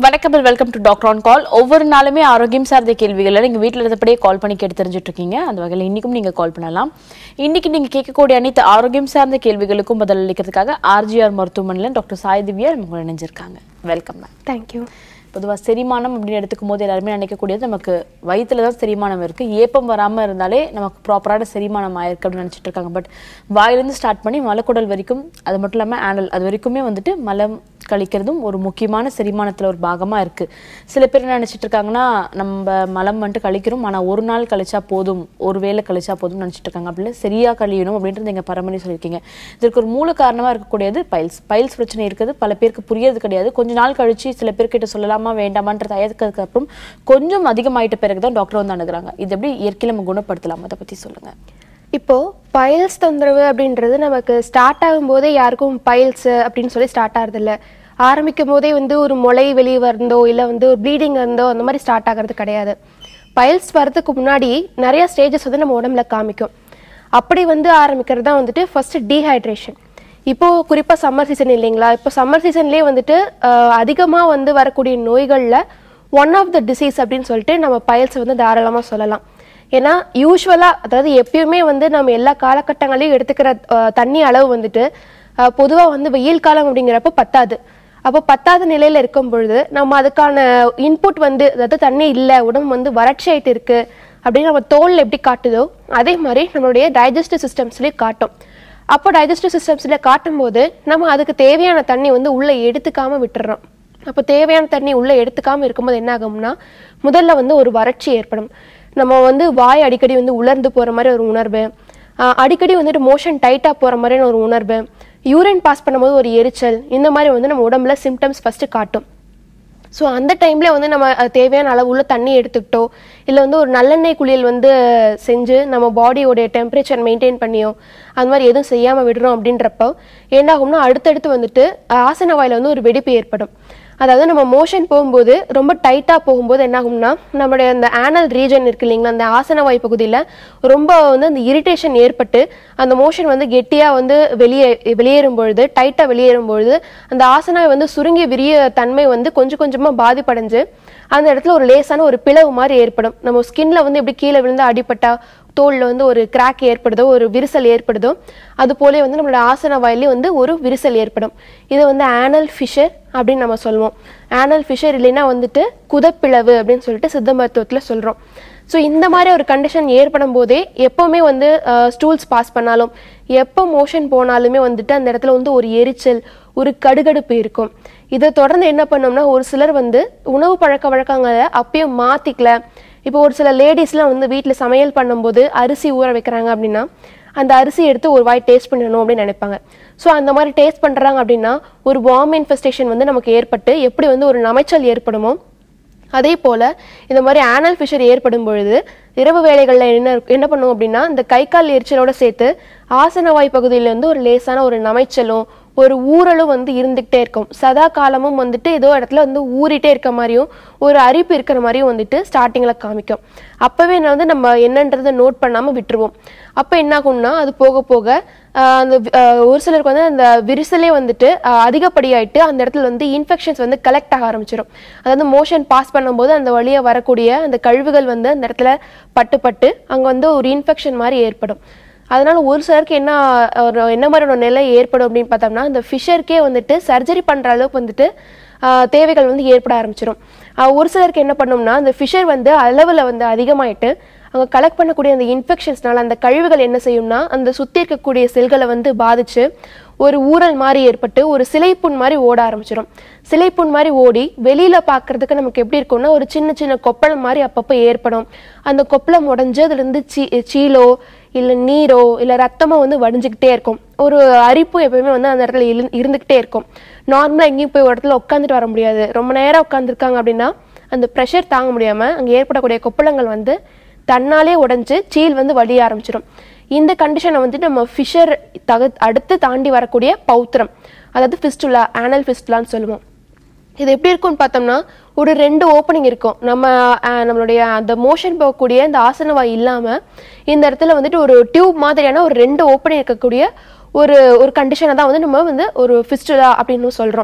வணக்கம் welcome to doctor on call ஒவ்வொரு நாளுமே ஆரோக்கியம் சார்ந்த கேள்விகளை நீங்க வீட்டில் இருந்தபடியே கால் பண்ணி கேட்டு தெரிஞ்சுட்டு இருக்கீங்க அந்த வகையில் இன்னைக்கும் நீங்க கால் பண்ணலாம் இன்னைக்கு நீங்க கேட்கக்கூடிய அனைத்து ஆரோக்கியம் சார்ந்த கேள்விகளுக்கும் பதில் அளிக்கிறதுக்காக ஆர்ஜிஆர் மருத்துவமனையில் டாக்டர் சாய் திவ்யா நம்ம இணைஞ்சிருக்காங்க வெல்கம் மேம் தேங்க்யூ பொதுவாக செரிமானம் அப்படின்னு எடுத்துக்கும் போது எல்லாருமே நினைக்கக்கூடியது நமக்கு வயிற்றுல தான் செரிமானம் இருக்கு ஏப்பம் வராமல் இருந்தாலே நமக்கு ப்ராப்பரான செரிமானம் ஆயிருக்கு அப்படின்னு நினச்சிட்டு இருக்காங்க பட் வாயிலிருந்து ஸ்டார்ட் பண்ணி மலக்குடல் வரைக்கும் அது மட்டும் இல்லாமல் ஆனல் அது வரைக்குமே வந்துட்டு மலம் கழிக்கிறதும் ஒரு முக்கியமான செரிமானத்தில் ஒரு பாகமாக இருக்கு சில பேர் என்ன நினைச்சிட்டு இருக்காங்கன்னா நம்ம மலம் வந்துட்டு கழிக்கிறோம் ஆனால் ஒரு நாள் கழிச்சா போதும் ஒரு வேளை கழிச்சா போதும்னு நினைச்சிட்டு இருக்காங்க அப்படி இல்லை சரியா கழியணும் அப்படின்றது எங்கள் பரமணி சொல்லியிருக்கீங்க இதற்கு ஒரு மூல காரணமாக இருக்கக்கூடியது பைல்ஸ் பைல்ஸ் பிரச்சனை இருக்குது பல பேருக்கு புரியறது கிடையாது கொஞ்ச நாள் கழிச்சு சில பேர்கிட்ட சொல்லலாமா வேண்டாமான்ற தயக்கத்துக்கு அப்புறம் கொஞ்சம் அதிகமாயிட்ட பிறகு தான் டாக்டர் வந்து அணுகுறாங்க இது எப்படி இயற்கையில் நம்ம குணப்படுத்தலாம் அதை பற்றி சொல்லுங்க இப்போ பைல்ஸ் தொந்தரவு அப்படின்றது நமக்கு ஸ்டார்ட் ஆகும்போதே யாருக்கும் பைல்ஸ் அப்படின்னு சொல்லி ஸ்டார்ட் ஆகிறது இல்ல ஆரம்பிக்கும் போதே வந்து ஒரு முளை வெளியே வரந்தோ இல்லை வந்து ஒரு ப்ளீடிங் இருந்தோ அந்த மாதிரி ஸ்டார்ட் ஆகிறது கிடையாது பைல்ஸ் வர்றதுக்கு முன்னாடி நிறைய ஸ்டேஜஸ் வந்து நம்ம உடம்புல காமிக்கும் அப்படி வந்து ஆரம்பிக்கிறது தான் வந்துட்டு ஃபர்ஸ்ட் டீஹைட்ரேஷன் இப்போ குறிப்பாக சம்மர் சீசன் இல்லைங்களா இப்போ சம்மர் சீசன்லேயே வந்துட்டு அதிகமாக வந்து வரக்கூடிய நோய்களில் ஒன் ஆஃப் த டிசீஸ் அப்படின்னு சொல்லிட்டு நம்ம பைல்ஸ் வந்து தாராளமாக சொல்லலாம் ஏன்னா யூஸ்வலாக அதாவது எப்பயுமே வந்து நம்ம எல்லா காலகட்டங்களையும் எடுத்துக்கிற அஹ், தண்ணி அளவு வந்துட்டு பொதுவாக வந்து வெயில் காலம் அப்படிங்கிறப்ப பத்தாது அப்போ பத்தாவது நிலையில இருக்கும் பொழுது நம்ம அதுக்கான இன்புட் வந்து அதாவது தண்ணி இல்லை உடம்பு வந்து வறட்சி ஆயிட்டு இருக்கு அப்படின்னு நம்ம தோல்ல எப்படி காட்டுதோ அதே மாதிரி நம்மளுடைய டைஜஸ்டிவ் சிஸ்டம்ஸ்லேயும் காட்டும் அப்போ டைஜஸ்டிவ் சிஸ்டம்ஸில் காட்டும்போது நம்ம அதுக்கு தேவையான தண்ணி வந்து உள்ளே எடுத்துக்காம விட்டுறோம் அப்போ தேவையான தண்ணி உள்ளே எடுத்துக்காம இருக்கும்போது என்ன ஆகும்னா முதல்ல வந்து ஒரு வறட்சி ஏற்படும் நம்ம வந்து வாய் அடிக்கடி வந்து உலர்ந்து போகிற மாதிரி ஒரு உணர்வு ஆஹ் அடிக்கடி வந்துட்டு மோஷன் டைட்டாக போகிற மாதிரியான ஒரு உணர்வு யூரின் பாஸ் பண்ணும்போது ஒரு எரிச்சல் இந்த மாதிரி வந்து நம்ம உடம்புல சிம்டம்ஸ் ஃபஸ்ட்டு காட்டும் ஸோ அந்த டைம்ல வந்து நம்ம அஹ், தேவையான அளவு உள்ள தண்ணி எடுத்துக்கிட்டோ இல்லை வந்து ஒரு நல்லெண்ணெய் குளியல் வந்து செஞ்சு நம்ம பாடியோடைய டெம்பரேச்சர் மெயின்டைன் பண்ணியோ அந்த மாதிரி எதுவும் செய்யாமல் விடுறோம் அப்படின்றப்போ என்னாகும்னா அடுத்தடுத்து வந்துட்டு அஹ், ஆசன வாயில வந்து ஒரு வெடிப்பு ஏற்படும் அதாவது நம்ம மோஷன் போகும்போது ரொம்ப டைட்டாக போகும்போது என்னாகும்னா நம்மளுடைய அந்த ஆனல் ரீஜன் இருக்கு இல்லைங்களா அந்த ஆசன வாய் பகுதியில் ரொம்ப வந்து அந்த இரிட்டேஷன் ஏற்பட்டு அந்த மோஷன் வந்து கெட்டியாக வந்து வெளியே வெளியேறும் பொழுது டைட்டாக வெளியேறும் பொழுது அந்த ஆசனாய் வந்து சுருங்கி விரிய தன்மை வந்து கொஞ்சம் கொஞ்சமாக பாதிப்படைஞ்சு அந்த இடத்துல ஒரு லேசான ஒரு பிளவு மாதிரி ஏற்படும் நம்ம ஸ்கின்ல வந்து எப்படி கீழே விழுந்து அடிபட்டா தோல்ல வந்து ஒரு கிராக் ஏற்படுதோ ஒரு விரிசல் ஏற்படுதோ அது போலே வந்து நம்மளோட ஆசன வாயிலே வந்து ஒரு விரிசல் ஏற்படும் இது வந்து ஆனல் ஃபிஷர் அப்படின்னு நம்ம சொல்லுவோம் ஆனல் ஃபிஷர் இல்லைன்னா வந்துட்டு குதப்பிளவு அப்படின்னு சொல்லிட்டு சித்த மருத்துவத்தில் சொல்கிறோம் ஸோ இந்த மாதிரி ஒரு கண்டிஷன் ஏற்படும் போதே எப்போவுமே வந்து ஸ்டூல்ஸ் பாஸ் பண்ணாலும் எப்போ மோஷன் போனாலுமே வந்துட்டு அந்த இடத்துல வந்து ஒரு எரிச்சல் ஒரு கடுகடுப்பு இருக்கும் இதை தொடர்ந்து என்ன பண்ணோம்னா ஒரு சிலர் வந்து உணவு பழக்க வழக்கங்களை அப்பயும் மாற்றிக்கல இப்போ ஒரு சில லேடிஸ்லாம் வந்து வீட்டில் சமையல் பண்ணும்போது அரிசி ஊற வைக்கிறாங்க அப்படின்னா அந்த அரிசி எடுத்து ஒரு வாய் டேஸ்ட் பண்ணணும் அப்படின்னு நினைப்பாங்க ஸோ அந்த மாதிரி டேஸ்ட் பண்ணுறாங்க அப்படின்னா ஒரு வார்ம் இன்ஃபெஸ்டேஷன் வந்து நமக்கு ஏற்பட்டு எப்படி வந்து ஒரு நமைச்சல் ஏற்படுமோ அதே போல் இந்த மாதிரி ஆனல் ஃபிஷர் ஏற்படும் பொழுது இரவு வேளைகளில் என்ன என்ன பண்ணும் அப்படின்னா இந்த கை கால் எரிச்சலோட சேர்த்து ஆசனவாய் பகுதியில இருந்து ஒரு லேசான ஒரு நமைச்சலும் ஒரு ஊறலும் வந்து இருந்துகிட்டே இருக்கும் சதா காலமும் வந்துட்டு ஏதோ இடத்துல வந்து ஊறிட்டே இருக்க மாதிரியும் ஒரு அரிப்பு இருக்கிற மாதிரியும் வந்துட்டு ஸ்டார்டிங்கில் காமிக்கும் அப்போவே என்ன வந்து நம்ம என்னன்றதை நோட் பண்ணாமல் விட்டுருவோம் அப்போ என்ன ஆகும்னா அது போக போக ஆஹ் அந்த வி- ஆஹ் ஒரு சிலருக்கு வந்து அந்த விரிசலே வந்துட்டு ஆஹ் அதிகப்படியாயிட்டு அந்த இடத்துல வந்து இன்ஃபெக்ஷன்ஸ் வந்து கலெக்ட் ஆக ஆரம்பிச்சிடும் அதாவது மோஷன் பாஸ் பண்ணும்போது அந்த வழியா வரக்கூடிய அந்த கழிவுகள் வந்து அந்த இடத்துல பட்டு பட்டு அங்கே வந்து ஒரு இன்ஃபெக்ஷன் மாதிரி ஏற்படும் அதனால ஒரு சிலருக்கு என்ன ஒரு என்ன மாதிரி ஒரு நிலை ஏற்படும் அப்படின்னு பார்த்தோம்னா அந்த ஃபிஷருக்கே வந்துட்டு சர்ஜரி பண்ற அளவுக்கு வந்துட்டு ஆஹ் தேவைகள் வந்து ஏற்பட ஆரம்பிச்சிடும் ஆஹ் ஒரு சிலருக்கு என்ன பண்ணோம்னா அந்த ஃபிஷர் வந்து அளவில் வந்து அதிகமாயிட்டு அங்கே கலெக்ட் பண்ணக்கூடிய அந்த இன்ஃபெக்ஷன்ஸ்னால அந்த கழிவுகள் என்ன செய்யும்னா அந்த சுற்றி இருக்கக்கூடிய செல்களை வந்து பாதிச்சு ஒரு ஊறல் மாதிரி ஏற்பட்டு ஒரு சிலைப்புண் மாதிரி ஓட ஆரம்பிச்சிடும் சிலைப்புண் மாதிரி ஓடி வெளியில பார்க்கறதுக்கு நமக்கு எப்படி இருக்கும்னா ஒரு சின்ன சின்ன கொப்பளம் மாதிரி அப்பப்போ ஏற்படும் அந்த கொப்பளம் உடஞ்சு அதுல இருந்து சீ சீலோ இல்லை நீரோ இல்லை ரத்தமோ வந்து வடிஞ்சுக்கிட்டே இருக்கும் ஒரு அரிப்பும் எப்பயுமே வந்து அந்த இடத்துல இரு இருந்துக்கிட்டே இருக்கும் நார்மலாக எங்கேயும் போய் ஒரு இடத்துல உட்காந்துட்டு வர முடியாது ரொம்ப நேரம் உட்காந்துருக்காங்க அப்படின்னா அந்த ப்ரெஷர் தாங்க முடியாமல் அங்கே ஏற்படக்கூடிய கொப்பளங்கள் வந்து தன்னாலே உடைஞ்சு சீல் வந்து வலிய ஆரம்பிச்சிடும் இந்த கண்டிஷனை வந்துட்டு நம்ம ஃபிஷர் தக அடுத்து தாண்டி வரக்கூடிய பௌத்திரம் அதாவது ஃபிஸ்டுலா ஆனல் ஃபிஸ்டுலான்னு சொல்லுவோம் இது எப்படி இருக்கும்னு பார்த்தோம்னா ஒரு ரெண்டு ஓப்பனிங் இருக்கும் நம்ம அஹ், நம்மளுடைய அந்த மோஷன் போகக்கூடிய இந்த ஆசனவாய் இல்லாமல் இந்த இடத்துல வந்துட்டு ஒரு டியூப் மாதிரியான ஒரு ரெண்டு ஓப்பனிங் இருக்கக்கூடிய ஒரு ஒரு கண்டிஷனை தான் வந்து நம்ம வந்து ஒரு ஃபிஸ்டுலா அப்படின்னு சொல்கிறோம்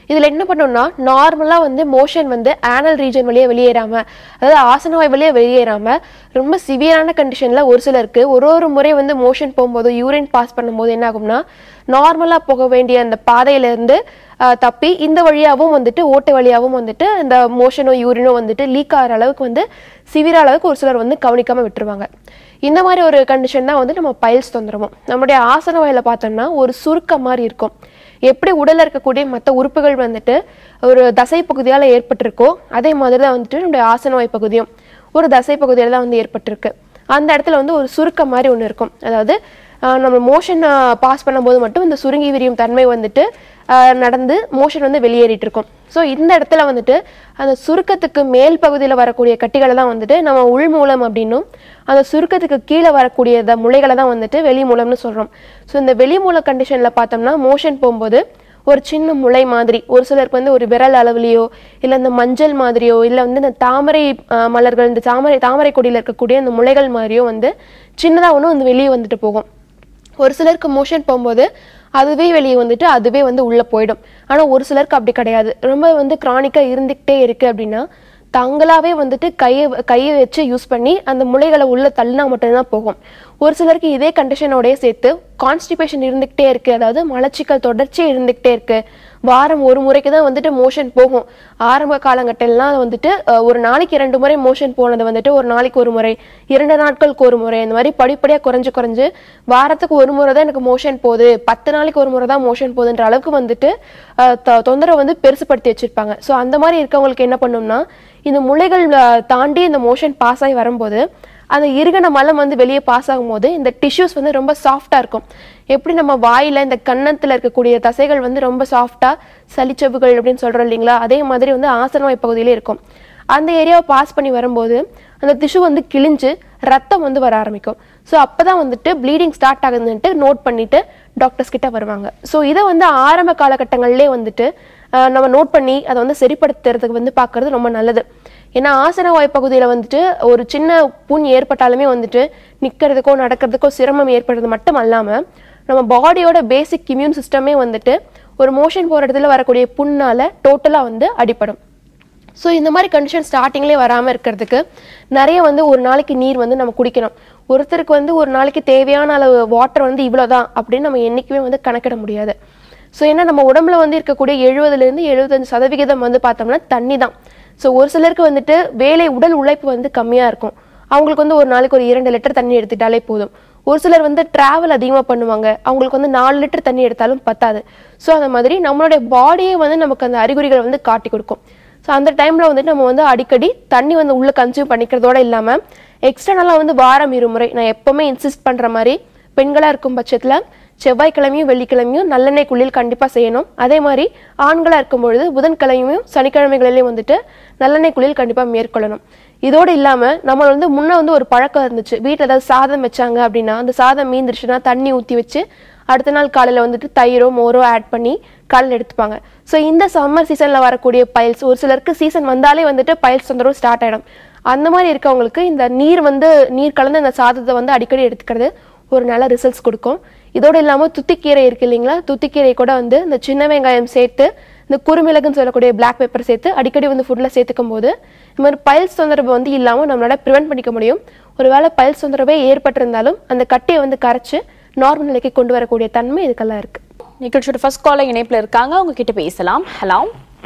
இதில் என்ன பண்ணோம்னா நார்மலாக வந்து மோஷன் வந்து ஆனல் ரீஜன் வழியாக வெளியேறாம அதாவது ஆசனவாய் வழியாக வெளியேறாம ரொம்ப சிவியரான கண்டிஷனில் ஒரு சிலருக்கு ஒரு ஒரு முறை வந்து மோஷன் போகும்போது யூரின் பாஸ் பண்ணும்போது என்ன ஆகும்னா நார்மலாக போக வேண்டிய அந்த பாதையிலேருந்து தப்பி இந்த வழியாகவும் வந்துட்டு ஓட்டை வழியாகவும் வந்துட்டு இந்த மோஷனோ யூரினோ வந்துட்டு லீக் ஆகிற அளவுக்கு வந்து சிவியர் அளவுக்கு ஒரு சிலர் வந்து கவனிக்காம விட்டுருவாங்க இந்த மாதிரி ஒரு கண்டிஷன் தான் வந்து நம்ம பைல்ஸ் தொந்தரவும் நம்மளுடைய ஆசன வாயில பார்த்தோம்னா ஒரு சுருக்கம் மாதிரி இருக்கும் எப்படி உடல்ல இருக்கக்கூடிய மற்ற உறுப்புகள் வந்துட்டு ஒரு தசை பகுதியால் ஏற்பட்டிருக்கோ அதே மாதிரி தான் வந்துட்டு நம்முடைய ஆசனவாய் பகுதியும் ஒரு தசை பகுதியில் தான் வந்து ஏற்பட்டிருக்கு அந்த இடத்துல வந்து ஒரு சுருக்கம் மாதிரி ஒன்று இருக்கும் அதாவது ஆஹ் நம்ம மோஷன் பாஸ் பண்ணும்போது மட்டும் இந்த சுருங்கி விரியும் தன்மை வந்துட்டு ஆஹ் நடந்து மோஷன் வந்து வெளியேறிட்டு இருக்கும் ஸோ இந்த இடத்துல வந்துட்டு அந்த சுருக்கத்துக்கு மேல் பகுதியில் வரக்கூடிய கட்டிகளை தான் வந்துட்டு நம்ம உள் மூலம் அப்படின்னும் அந்த சுருக்கத்துக்கு கீழே வரக்கூடிய இந்த முளைகளை தான் வந்துட்டு வெளி மூலம்னு சொல்கிறோம் ஸோ இந்த வெளி மூல கண்டிஷனில் பார்த்தோம்னா மோஷன் போகும்போது ஒரு சின்ன முளை மாதிரி ஒரு சிலருக்கு வந்து ஒரு விரல் அளவுலையோ இல்லை இந்த மஞ்சள் மாதிரியோ இல்லை வந்து இந்த தாமரை ஆஹ், மலர்கள் இந்த தாமரை தாமரை கொடியில் இருக்கக்கூடிய இந்த முளைகள் மாதிரியோ வந்து சின்னதாக ஒன்று வந்து வெளியே வந்துட்டு போகும் ஒரு சிலருக்கு மோஷன் போகும்போது அதுவே வெளியே வந்துட்டு அதுவே வந்து உள்ளே போயிடும் ஆனால் ஒரு சிலருக்கு அப்படி கிடையாது ரொம்ப வந்து க்ரானிக்காக இருந்துக்கிட்டே இருக்கு அப்படின்னா தங்களாவே வந்துட்டு கையை கையை வச்சு யூஸ் பண்ணி அந்த முளைகளை உள்ள தள்ளினா மட்டும்தான் போகும் ஒரு சிலருக்கு இதே கண்டிஷனோடய சேர்த்து கான்ஸ்டிபேஷன் இருந்துக்கிட்டே இருக்கு அதாவது மலச்சிக்கல் தொடர்ச்சியாக இருந்துக்கிட்டே இருக்கு வாரம் ஒரு முறைக்கு தான் வந்துட்டு மோஷன் போகும் ஆரம்ப காலங்கட்டெல்லாம் வந்துட்டு அஹ், ஒரு நாளைக்கு இரண்டு முறை மோஷன் போனது வந்துட்டு ஒரு நாளைக்கு ஒரு முறை இரண்டு நாட்களுக்கு ஒரு முறை இந்த மாதிரி படிப்படியாக குறைஞ்சு குறைஞ்சு வாரத்துக்கு ஒரு முறை தான் எனக்கு மோஷன் போகுது பத்து நாளைக்கு ஒரு முறை தான் மோஷன் போகுதுன்ற அளவுக்கு வந்துட்டு அஹ், தொ- தொந்தரவை வந்து பெருசுப்படுத்தி வச்சிருப்பாங்க ஸோ அந்த மாதிரி இருக்கவங்களுக்கு என்ன பண்ணணும்னா இந்த முளைகள் அஹ், தாண்டி இந்த மோஷன் பாஸ் ஆகி வரும்போது அந்த இறுகின மலம் வந்து வெளியே பாஸ் ஆகும்போது இந்த டிஷ்யூஸ் வந்து ரொம்ப சாஃப்டாக இருக்கும் எப்படி நம்ம வாயில இந்த கன்னத்தில் இருக்கக்கூடிய தசைகள் வந்து ரொம்ப சாஃப்டாக சளிச்சவுகள் அப்படின்னு சொல்கிறோம் இல்லைங்களா அதே மாதிரி வந்து ஆசனவாய் பகுதியிலே இருக்கும் அந்த ஏரியாவை பாஸ் பண்ணி வரும்போது அந்த டிஷ்யூ வந்து கிழிஞ்சு ரத்தம் வந்து வர ஆரம்பிக்கும் ஸோ அப்போ தான் வந்துட்டு ப்ளீடிங் ஸ்டார்ட் ஆகுதுன்ட்டு நோட் பண்ணிட்டு டாக்டர்ஸ் கிட்ட வருவாங்க ஸோ இதை வந்து ஆரம்ப காலகட்டங்கள்லேயே வந்துட்டு ஆஹ், நம்ம நோட் பண்ணி அதை வந்து சரிப்படுத்துறதுக்கு வந்து பார்க்கறது ரொம்ப நல்லது ஏன்னா ஆசன வாய் பகுதியில் வந்துட்டு ஒரு சின்ன புண் ஏற்பட்டாலுமே வந்துட்டு நிற்கிறதுக்கோ நடக்கிறதுக்கோ சிரமம் ஏற்படுறது மட்டும் அல்லாமல் நம்ம பாடியோட பேசிக் இம்யூன் சிஸ்டமே வந்துட்டு ஒரு மோஷன் போகிற இடத்துல வரக்கூடிய புண்ணால் டோட்டலாக வந்து அடிபடும் ஸோ இந்த மாதிரி கண்டிஷன் ஸ்டார்டிங்லேயே வராமல் இருக்கிறதுக்கு நிறைய வந்து ஒரு நாளைக்கு நீர் வந்து நம்ம குடிக்கணும் ஒருத்தருக்கு வந்து ஒரு நாளைக்கு தேவையான அளவு வாட்டர் வந்து இவ்வளோதான் அப்படின்னு நம்ம என்றைக்குமே வந்து கணக்கிட முடியாது ஸோ ஏன்னா நம்ம உடம்புல வந்து இருக்கக்கூடிய எழுபதுலேருந்து எழுபத்தஞ்சு சதவிகிதம் வந்து பார்த்தோம்னா தண்ணி தான் ஸோ ஒரு சிலருக்கு வந்துட்டு வேலை உடல் உழைப்பு வந்து கம்மியாக இருக்கும் அவங்களுக்கு வந்து ஒரு நாளைக்கு ஒரு இரண்டு லிட்டர் தண்ணி எடுத்துட்டாலே போதும் ஒரு சிலர் வந்து டிராவல் அதிகமாக பண்ணுவாங்க அவங்களுக்கு வந்து நாலு லிட்டர் தண்ணி எடுத்தாலும் பத்தாது ஸோ அந்த மாதிரி நம்மளுடைய பாடியே வந்து நமக்கு அந்த அறிகுறிகள் வந்து காட்டி கொடுக்கும் ஸோ அந்த டைமில் வந்துட்டு நம்ம வந்து அடிக்கடி தண்ணி வந்து உள்ளே கன்சியூம் பண்ணிக்கிறதோட இல்லாமல் எக்ஸ்டர்னலாக வந்து வாரம் இருமுறை நான் எப்போவுமே இன்சிஸ்ட் பண்ணுற மாதிரி பெண்களாக இருக்கும் பட்சத்தில் செவ்வாய்க்கிழமையும் வெள்ளிக்கிழமையும் நல்லெண்ணெய் குளியல் கண்டிப்பாக செய்யணும் அதே மாதிரி ஆண்களாக இருக்கும் பொழுது புதன்கிழமையும் சனிக்கிழமைகளிலையும் வந்துட்டு நல்லெண்ணெய் குளியல் கண்டிப்பாக மேற்கொள்ளணும் இதோடு இல்லாமல் நம்ம வந்து முன்னே வந்து ஒரு பழக்கம் இருந்துச்சு வீட்டில் ஏதாவது சாதம் வச்சாங்க அப்படின்னா அந்த சாதம் மீந்துருச்சுன்னா தண்ணி ஊற்றி வச்சு அடுத்த நாள் காலையில் வந்துட்டு தயிரோ மோரோ ஆட் பண்ணி காலையில் எடுத்துப்பாங்க ஸோ இந்த சம்மர் சீசனில் வரக்கூடிய பைல்ஸ் ஒரு சிலருக்கு சீசன் வந்தாலே வந்துட்டு பைல்ஸ் தொந்தரவு ஸ்டார்ட் ஆகிடும் அந்த மாதிரி இருக்கவங்களுக்கு இந்த நீர் வந்து நீர் கலந்த இந்த சாதத்தை வந்து அடிக்கடி எடுத்துக்கிறது ஒரு நல்ல ரிசல்ட்ஸ் கொடுக்கும் இதோடு இல்லாமல் துத்திக்கீரை இருக்கு இல்லைங்களா துத்திக்கீரை கூட வந்து இந்த சின்ன வெங்காயம் சேர்த்து இந்த குறுமிளகுன்னு சொல்லக்கூடிய பிளாக் பெப்பர் சேர்த்து அடிக்கடி வந்து ஃபுட்டில் சேர்த்துக்கும் போது இந்த மாதிரி பைல்ஸ் தொந்தரவு வந்து இல்லாமல் நம்மளால ப்ரிவென்ட் பண்ணிக்க முடியும் ஒருவேளை பைல்ஸ் தொந்தரவே ஏற்பட்டிருந்தாலும் அந்த கட்டியை வந்து கரைச்சு நார்மல் நிலைக்கு கொண்டு வரக்கூடிய தன்மை இதுக்கெல்லாம் இருக்கு நிகழ்ச்சியோட ஃபர்ஸ்ட் காலர் இணைப்புல இருக்காங்க அவங்க கிட்ட பேசலாம் ஹலோ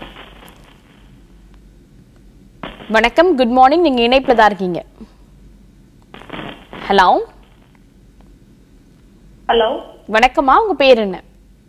வணக்கம் குட் மார்னிங் நீங்க இணைப்புல தான் இருக்கீங்க ஹலோ ஹலோ வணக்கம்மா உங்க பேர் என்ன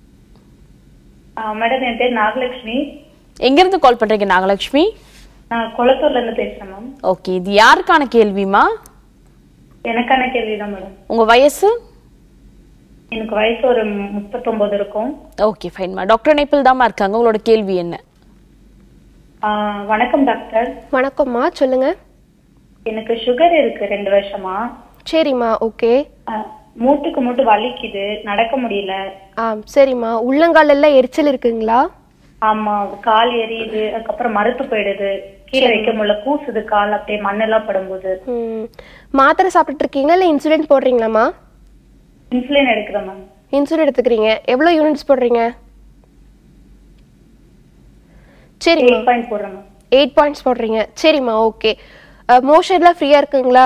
மேடம் என் பேர் நாகலட்சுமி எங்க இருந்து கால் பண்றீங்க நாகலட்சுமி நான் குளத்தூர்ல இருந்து பேசுறேன் மேம் ஓகே இது யாருக்கான கேள்விமா எனக்கான கேள்வி தான் மேடம் உங்க வயசு எனக்கு வயசு ஒரு முப்பத்தொன்பது இருக்கும் ஓகே ஃபைன்மா டாக்டர் இணைப்பில் தாம்மா இருக்காங்க உங்களோட கேள்வி என்ன ஆ, வணக்கம் டாக்டர் வணக்கம்மா சொல்லுங்க எனக்கு சுகர் இருக்கு ரெண்டு வருஷமா சரிம்மா ஓகே ஆ, மூட்டுக்கு மூட்டு வலிக்குது நடக்க முடியல ஆ சரிம்மா உள்ளங்கால் எல்லாம் எரிச்சல் இருக்குங்களா ஆமா கால் எரியுது அதுக்கப்புறம் மறுத்து போயிடுது கீழே வைக்க முடியல கூசுது கால் அப்படியே மண்ணெல்லாம் படும்போது ம் மாத்திரை சாப்பிட்டுட்டு இருக்கீங்களா இல்லை இன்சுலின் போடுறீங்களாம்மா இன்சுலின் எடுக்கிறேன் மேம் இன்சுலின் எடுத்துக்கிறீங்க எவ்வளோ யூனிட்ஸ் போடுறீங்க சரிம்மா எயிட் பாயிண்ட் போடுறேன் மேம் எயிட் பாயிண்ட்ஸ் போடுறீங்க சரிம்மா ஓகே மோஷன்லாம் ஃப்ரீயாக இருக்குங்களா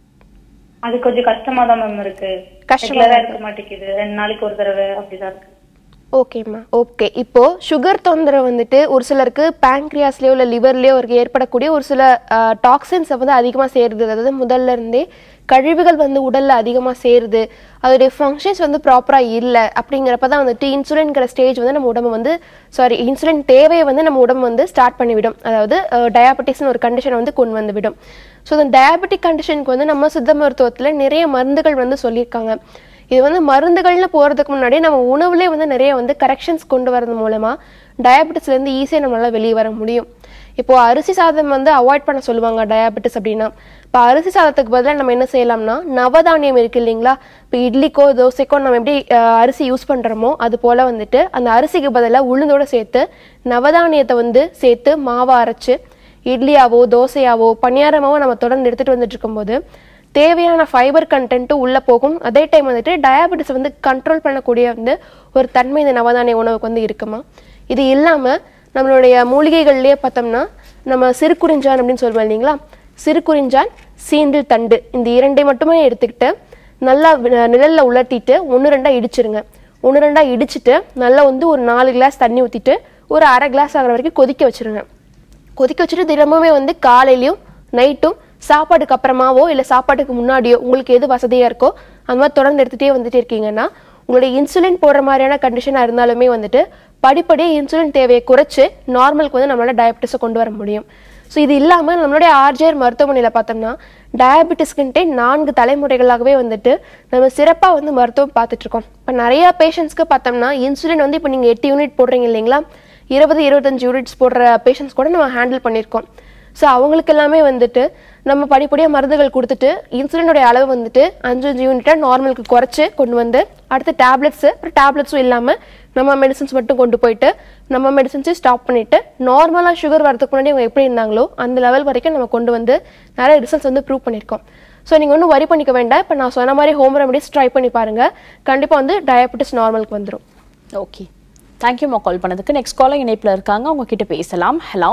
அது கொஞ்சம் கஷ்டமா தான் மேம் இருக்கு கஷ்டமா ரெகுலரா இருக்க மாட்டேங்குது ரெண்டு நாளைக்கு ஒரு தடவை அப்படிதான் இருக்கு ஓகேம்மா ஓகே இப்போ சுகர் தொந்தரவு வந்துட்டு ஒரு சிலருக்கு பேங்க்ரியாஸ்லயோ இல்லை லிவர்லயோ ஒரு ஏற்படக்கூடிய ஒரு சில டாக்ஸின்ஸை வந்து அதிகமாக சேருது அதாவது முதல்ல இருந்தே கழிவுகள் வந்து உடல்ல அதிகமாக சேருது அதோடைய ஃபங்க்ஷன்ஸ் வந்து ப்ராப்பராக இல்லை அப்படிங்கிறப்ப தான் வந்துட்டு இன்சுலின்ங்கிற ஸ்டேஜ் வந்து நம்ம உடம்பு வந்து சாரி இன்சுலின் தேவையை வந்து நம்ம உடம்பு வந்து ஸ்டார்ட் பண்ணிவிடும் அதாவது டயாபெட்டிக்ஸ்னு ஒரு கண்டிஷனை வந்து கொண்டு வந்து விடும் ஸோ இந்த டயாபெட்டிக் கண்டிஷனுக்கு வந்து நம்ம சித்த மருத்துவத்தில் நிறைய மருந்துகள் வந்து சொல்லியிருக்காங்க இது வந்து மருந்துகள்னு போகிறதுக்கு முன்னாடி நம்ம உணவுலேயே வந்து நிறைய வந்து கரெக்ஷன்ஸ் கொண்டு வரது மூலமாக டயாபெட்டிஸ்லேருந்து ஈஸியாக நம்மளால வெளியே வர முடியும் இப்போ அரிசி சாதம் வந்து அவாய்ட் பண்ண சொல்லுவாங்க டயாபெட்டிஸ் அப்படின்னா இப்போ அரிசி சாதத்துக்கு பதிலாக நம்ம என்ன செய்யலாம்னா நவதானியம் இருக்கு இல்லைங்களா இப்போ இட்லிக்கோ தோசைக்கோ நம்ம எப்படி அஹ், அரிசி யூஸ் பண்ணுறோமோ அது போல் வந்துட்டு அந்த அரிசிக்கு பதிலாக உளுந்தோட சேர்த்து நவதானியத்தை வந்து சேர்த்து மாவை அரைச்சு இட்லியாவோ தோசையாவோ பணியாரமாவோ நம்ம தொடர்ந்து எடுத்துகிட்டு வந்துட்டு இருக்கும்போது தேவையான ஃபைபர் கண்டென்ட்டும் உள்ளே போகும் அதே டைம் வந்துட்டு டயாபெட்டிஸ் வந்து கண்ட்ரோல் பண்ணக்கூடிய வந்து ஒரு தன்மை இந்த நவதானிய உணவுக்கு வந்து இருக்குமா இது இல்லாமல் நம்மளுடைய மூலிகைகள்லேயே பார்த்தோம்னா நம்ம சிறுகுறிஞ்சான் அப்படின்னு சொல்லுவோம் இல்லைங்களா சிறுகுறிஞ்சான் சீண்டில் தண்டு இந்த இரண்டை மட்டுமே எடுத்துக்கிட்டு நல்லா வி- நிழல்ல உலர்த்திட்டு ஒன்று ரெண்டாக இடிச்சிருங்க ஒன்று ரெண்டாக இடிச்சிட்டு நல்லா வந்து ஒரு நாலு கிளாஸ் தண்ணி ஊற்றிட்டு ஒரு அரை கிளாஸ் ஆகிற வரைக்கும் கொதிக்க வச்சிருங்க கொதிக்க வச்சுட்டு தினமுமே வந்து காலையிலயும் நைட்டும் சாப்பாட்டுக்கு அப்புறமாவோ இல்லை சாப்பாட்டுக்கு முன்னாடியோ உங்களுக்கு எது வசதியாக இருக்கோ அந்த மாதிரி தொடர்ந்து எடுத்துகிட்டே வந்துட்டே இருக்கீங்கன்னா உங்களுடைய இன்சுலின் போடுற மாதிரியான கண்டிஷனாக இருந்தாலுமே வந்துட்டு படிப்படியாக இன்சுலின் தேவையை குறைச்சு நார்மலுக்கு வந்து நம்மளால டயபெட்டிஸை கொண்டு வர முடியும் ஸோ இது இல்லாமல் நம்மளுடைய ஆர்ஜிஆர் மருத்துவமனையில் பார்த்தோம்னா டயபெட்டிஸ்க்குன்ட்டே நான்கு தலைமுறைகளாகவே வந்துட்டு நம்ம சிறப்பாக வந்து மருத்துவம் பார்த்துட்டு இருக்கோம் இப்போ நிறைய பேஷண்ட்ஸ்க்கு பார்த்தோம்னா இன்சுலின் வந்து இப்போ நீங்கள் எட்டு யூனிட் போடுறீங்க இல்லைங்களா இருபது இருபத்தஞ்சு யூனிட்ஸ் போடுற பேஷண்ட்ஸ் கூட நம்ம ஹேண்டில் பண்ணியிருக்கோம் ஸோ அவங்களுக்கு எல்லாமே வந்துட்டு நம்ம படிப்படியாக மருந்துகள் கொடுத்துட்டு இன்சுலினுடைய அளவு வந்துட்டு அஞ்சு அஞ்சு யூனிட்டாக நார்மலுக்கு குறைச்சு கொண்டு வந்து அடுத்து டேப்லெட்ஸு அப்புறம் டேப்லெட்ஸும் இல்லாமல் நம்ம மெடிசன்ஸ் மட்டும் கொண்டு போயிட்டு நம்ம மெடிசன்ஸையும் ஸ்டாப் பண்ணிட்டு நார்மலாக சுகர் வரதுக்கு முன்னாடி அவங்க எப்படி இருந்தாங்களோ அந்த லெவல் வரைக்கும் நம்ம கொண்டு வந்து நிறைய ரிசல்ட்ஸ் வந்து ப்ரூவ் பண்ணியிருக்கோம் ஸோ நீங்கள் ஒன்றும் வரி பண்ணிக்க வேண்டாம் இப்போ நான் சொன்ன மாதிரி ஹோம் ரெமடிஸ் ட்ரை பண்ணி பாருங்கள் கண்டிப்பாக வந்து டயபெட்டிஸ் நார்மலுக்கு வந்துடும் ஓகே தேங்க்யூம்மா கால் பண்ணதுக்கு நெக்ஸ்ட் காலர் இணைப்புல இருக்காங்க அவங்க கிட்ட பேசலாம் ஹலோ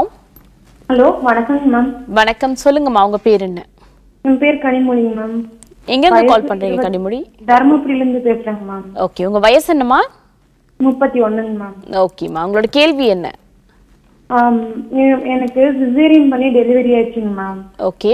ஹலோ வணக்கங்க மேம் வணக்கம் சொல்லுங்கம்மா உங்க பேர் என்ன என் பேர் கனிமொழிங்க மேம் எங்க இருந்து கால் பண்றீங்க கனிமொழி தருமபுரியில இருந்து பேசுறேங்க மேம் ஓகே உங்க வயசு என்னம்மா முப்பத்தி ஒண்ணுங்க மேம் ஓகேம்மா உங்களோட கேள்வி என்ன ஆம், எ- எனக்கு சிசேரியன் பண்ணி டெலிவரி ஆயிடுச்சுங்க மேம் ஓகே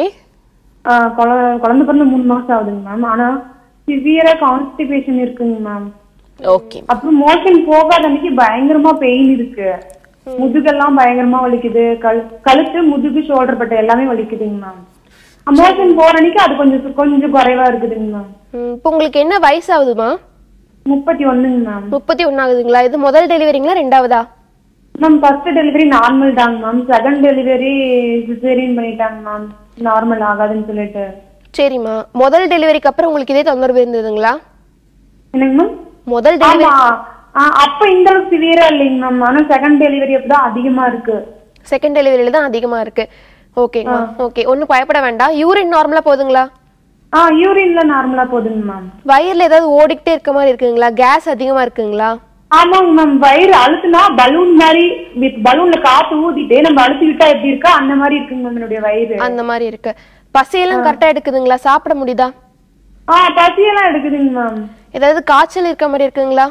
ஆ, குழ- குழந்தை பிறந்து மூணு மாசம் ஆகுதுங்க மேம் ஆனா சிவியரா கான்ஸ்டிபேஷன் இருக்குங்க மேம் ஓகே அப்புறம் மோஷன் போகாத அன்னைக்கு பயங்கரமா பெயின் இருக்கு முதுகெல்லாம் பயங்கரமா வலிக்குது கழு கழுத்து முதுகு ஷோல்டர் பட்டை எல்லாமே வலிக்குதுங்க மேம் மோஷன் போற அன்னைக்கு அது கொஞ்சம் கொஞ்சம் குறைவா இருக்குதுங்க மேம் இப்போ உங்களுக்கு என்ன வயசாகுதுமா முப்பத்தி ஒண்ணுங்க மேம் முப்பத்தி ஒன்றாகுதுங்களா இது முதல் டெலிவரிங்களா ரெண்டாவதா மேம் ஃபர்ஸ்ட் டெலிவரி நார்மல் தாங்க மேம் செகண்ட் டெலிவரி சிசேரியன் பண்ணிட்டாங்க மேம் நார்மல் ஆகாதுன்னு சொல்லிட்டு சரிம்மா முதல் டெலிவரிக்கு அப்புறம் உங்களுக்கு இதே தொந்தரவு இருந்ததுங்களா என்னங்க மேம் முதல் டெலிவரி ஆமா ஆ, அப்ப இந்த அளவுக்கு சிவியரா இல்லைங்க மேம் ஆனா செகண்ட் டெலிவரி அப்பதான் அதிகமா இருக்கு செகண்ட் டெலிவரியில தான் அதிகமா இருக்கு ஓகேங்கம்மா ஓகே ஒன்றும் பயப்பட வேண்டாம் யூரின் நார்மலா போகுதுங்களா ஆ யூரின்ல நார்மலா போகுதுங்க மேம் வயிறுல ஏதாவது ஓடிக்கிட்டே இருக்க மாதிரி இருக்குங்களா கேஸ் அதிகமா இருக்குங்களா ஆமாங்க மேம் வயிறு அழுத்துனா பலூன் மாதிரி பலூன்ல காத்து ஊதிட்டு நம்ம அழுத்தி விட்டா எப்படி இருக்கா அந்த மாதிரி இருக்குங்க மேம் என்னுடைய வயிறு அந்த மாதிரி இருக்கு பசியெல்லாம் கரெக்டா எடுக்குதுங்களா சாப்பிட முடியுதா ஆ பசியெல்லாம் எடுக்குதுங்க மேம் ஏதாவது காய்ச்சல் இருக்க மாதிரி இருக்குங்களா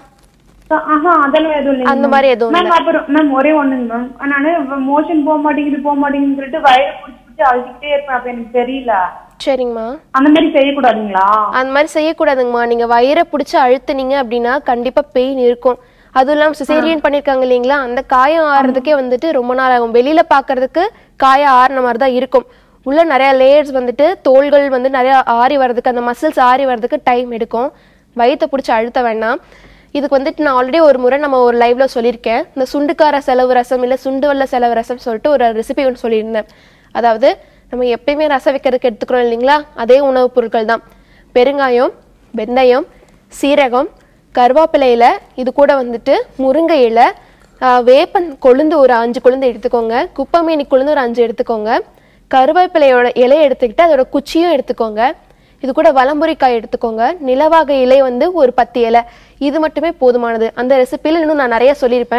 ஆஹா அதெல்லாம் எதுவும் இல்லைங்க அந்த மாதிரி எதுவும் மேம் அப்புறம் மேம் ஒரே ஒண்ணுங்க மேம் நானு மோஷன் போக மாட்டேங்குது போக மாட்டேங்குதுன்னு சொல்லிட்டு வயிறு புடிச்சு புடிச்சு அழுத்திக்கிட்டே இருப்பேன் அப்ப எனக்கு தெரியல சரிங்கம்மா அந்த மாதிரி செய்யக்கூடாதுங்களா அந்த மாதிரி செய்யக்கூடாதுங்கம்மா நீங்க வயிறை பிடிச்சி அழுத்துனீங்க அப்படின்னா கண்டிப்பா பெயின் இருக்கும் அதுவும் இல்லாம சிசேரியன் பண்ணிருக்காங்க இல்லைங்களா அந்த காயம் ஆறுறதுக்கே வந்துட்டு ரொம்ப நாள் ஆகும் வெளியில பாக்குறதுக்கு காயம் ஆறின மாதிரி தான் இருக்கும் உள்ள நிறைய லேயர்ஸ் வந்துட்டு தோள்கள் வந்து நிறைய ஆறி வர்றதுக்கு அந்த மசில்ஸ் ஆறி வர்றதுக்கு டைம் எடுக்கும் வயித்தை பிடிச்சி அழுத்த வேண்டாம் இதுக்கு வந்துட்டு நான் ஆல்ரெடி ஒரு முறை நம்ம ஒரு லைவ்ல சொல்லியிருக்கேன் இந்த சுண்டுக்கார செலவு ரசம் இல்லை சுண்டு வெள்ள செலவு ரசம் சொல்லிட்டு ஒரு ரெசிபி ஒன்று சொல்லியிருந்தேன் அதாவது நம்ம எப்பயுமே ரசம் வைக்கிறதுக்கு எடுத்துக்கிறோம் இல்லைங்களா அதே உணவுப் பொருட்கள் தான் பெருங்காயம் வெந்தயம் சீரகம் கருவேப்பிலை இலை இது கூட வந்துட்டு முருங்கை இலை ஆஹ் வேப்பன் கொழுந்து ஒரு அஞ்சு கொழுந்து எடுத்துக்கோங்க குப்பமேனி கொழுந்து ஒரு அஞ்சு எடுத்துக்கோங்க கருவேப்பிலையோட இலையை எடுத்துக்கிட்டு அதோட குச்சியும் எடுத்துக்கோங்க இது கூட வலம்புரிக்காய் எடுத்துக்கோங்க நிலவாக இலை வந்து ஒரு பத்து இலை இது மட்டுமே போதுமானது அந்த ரெசிபியில் இன்னும் நான் நிறைய சொல்லியிருப்பேன்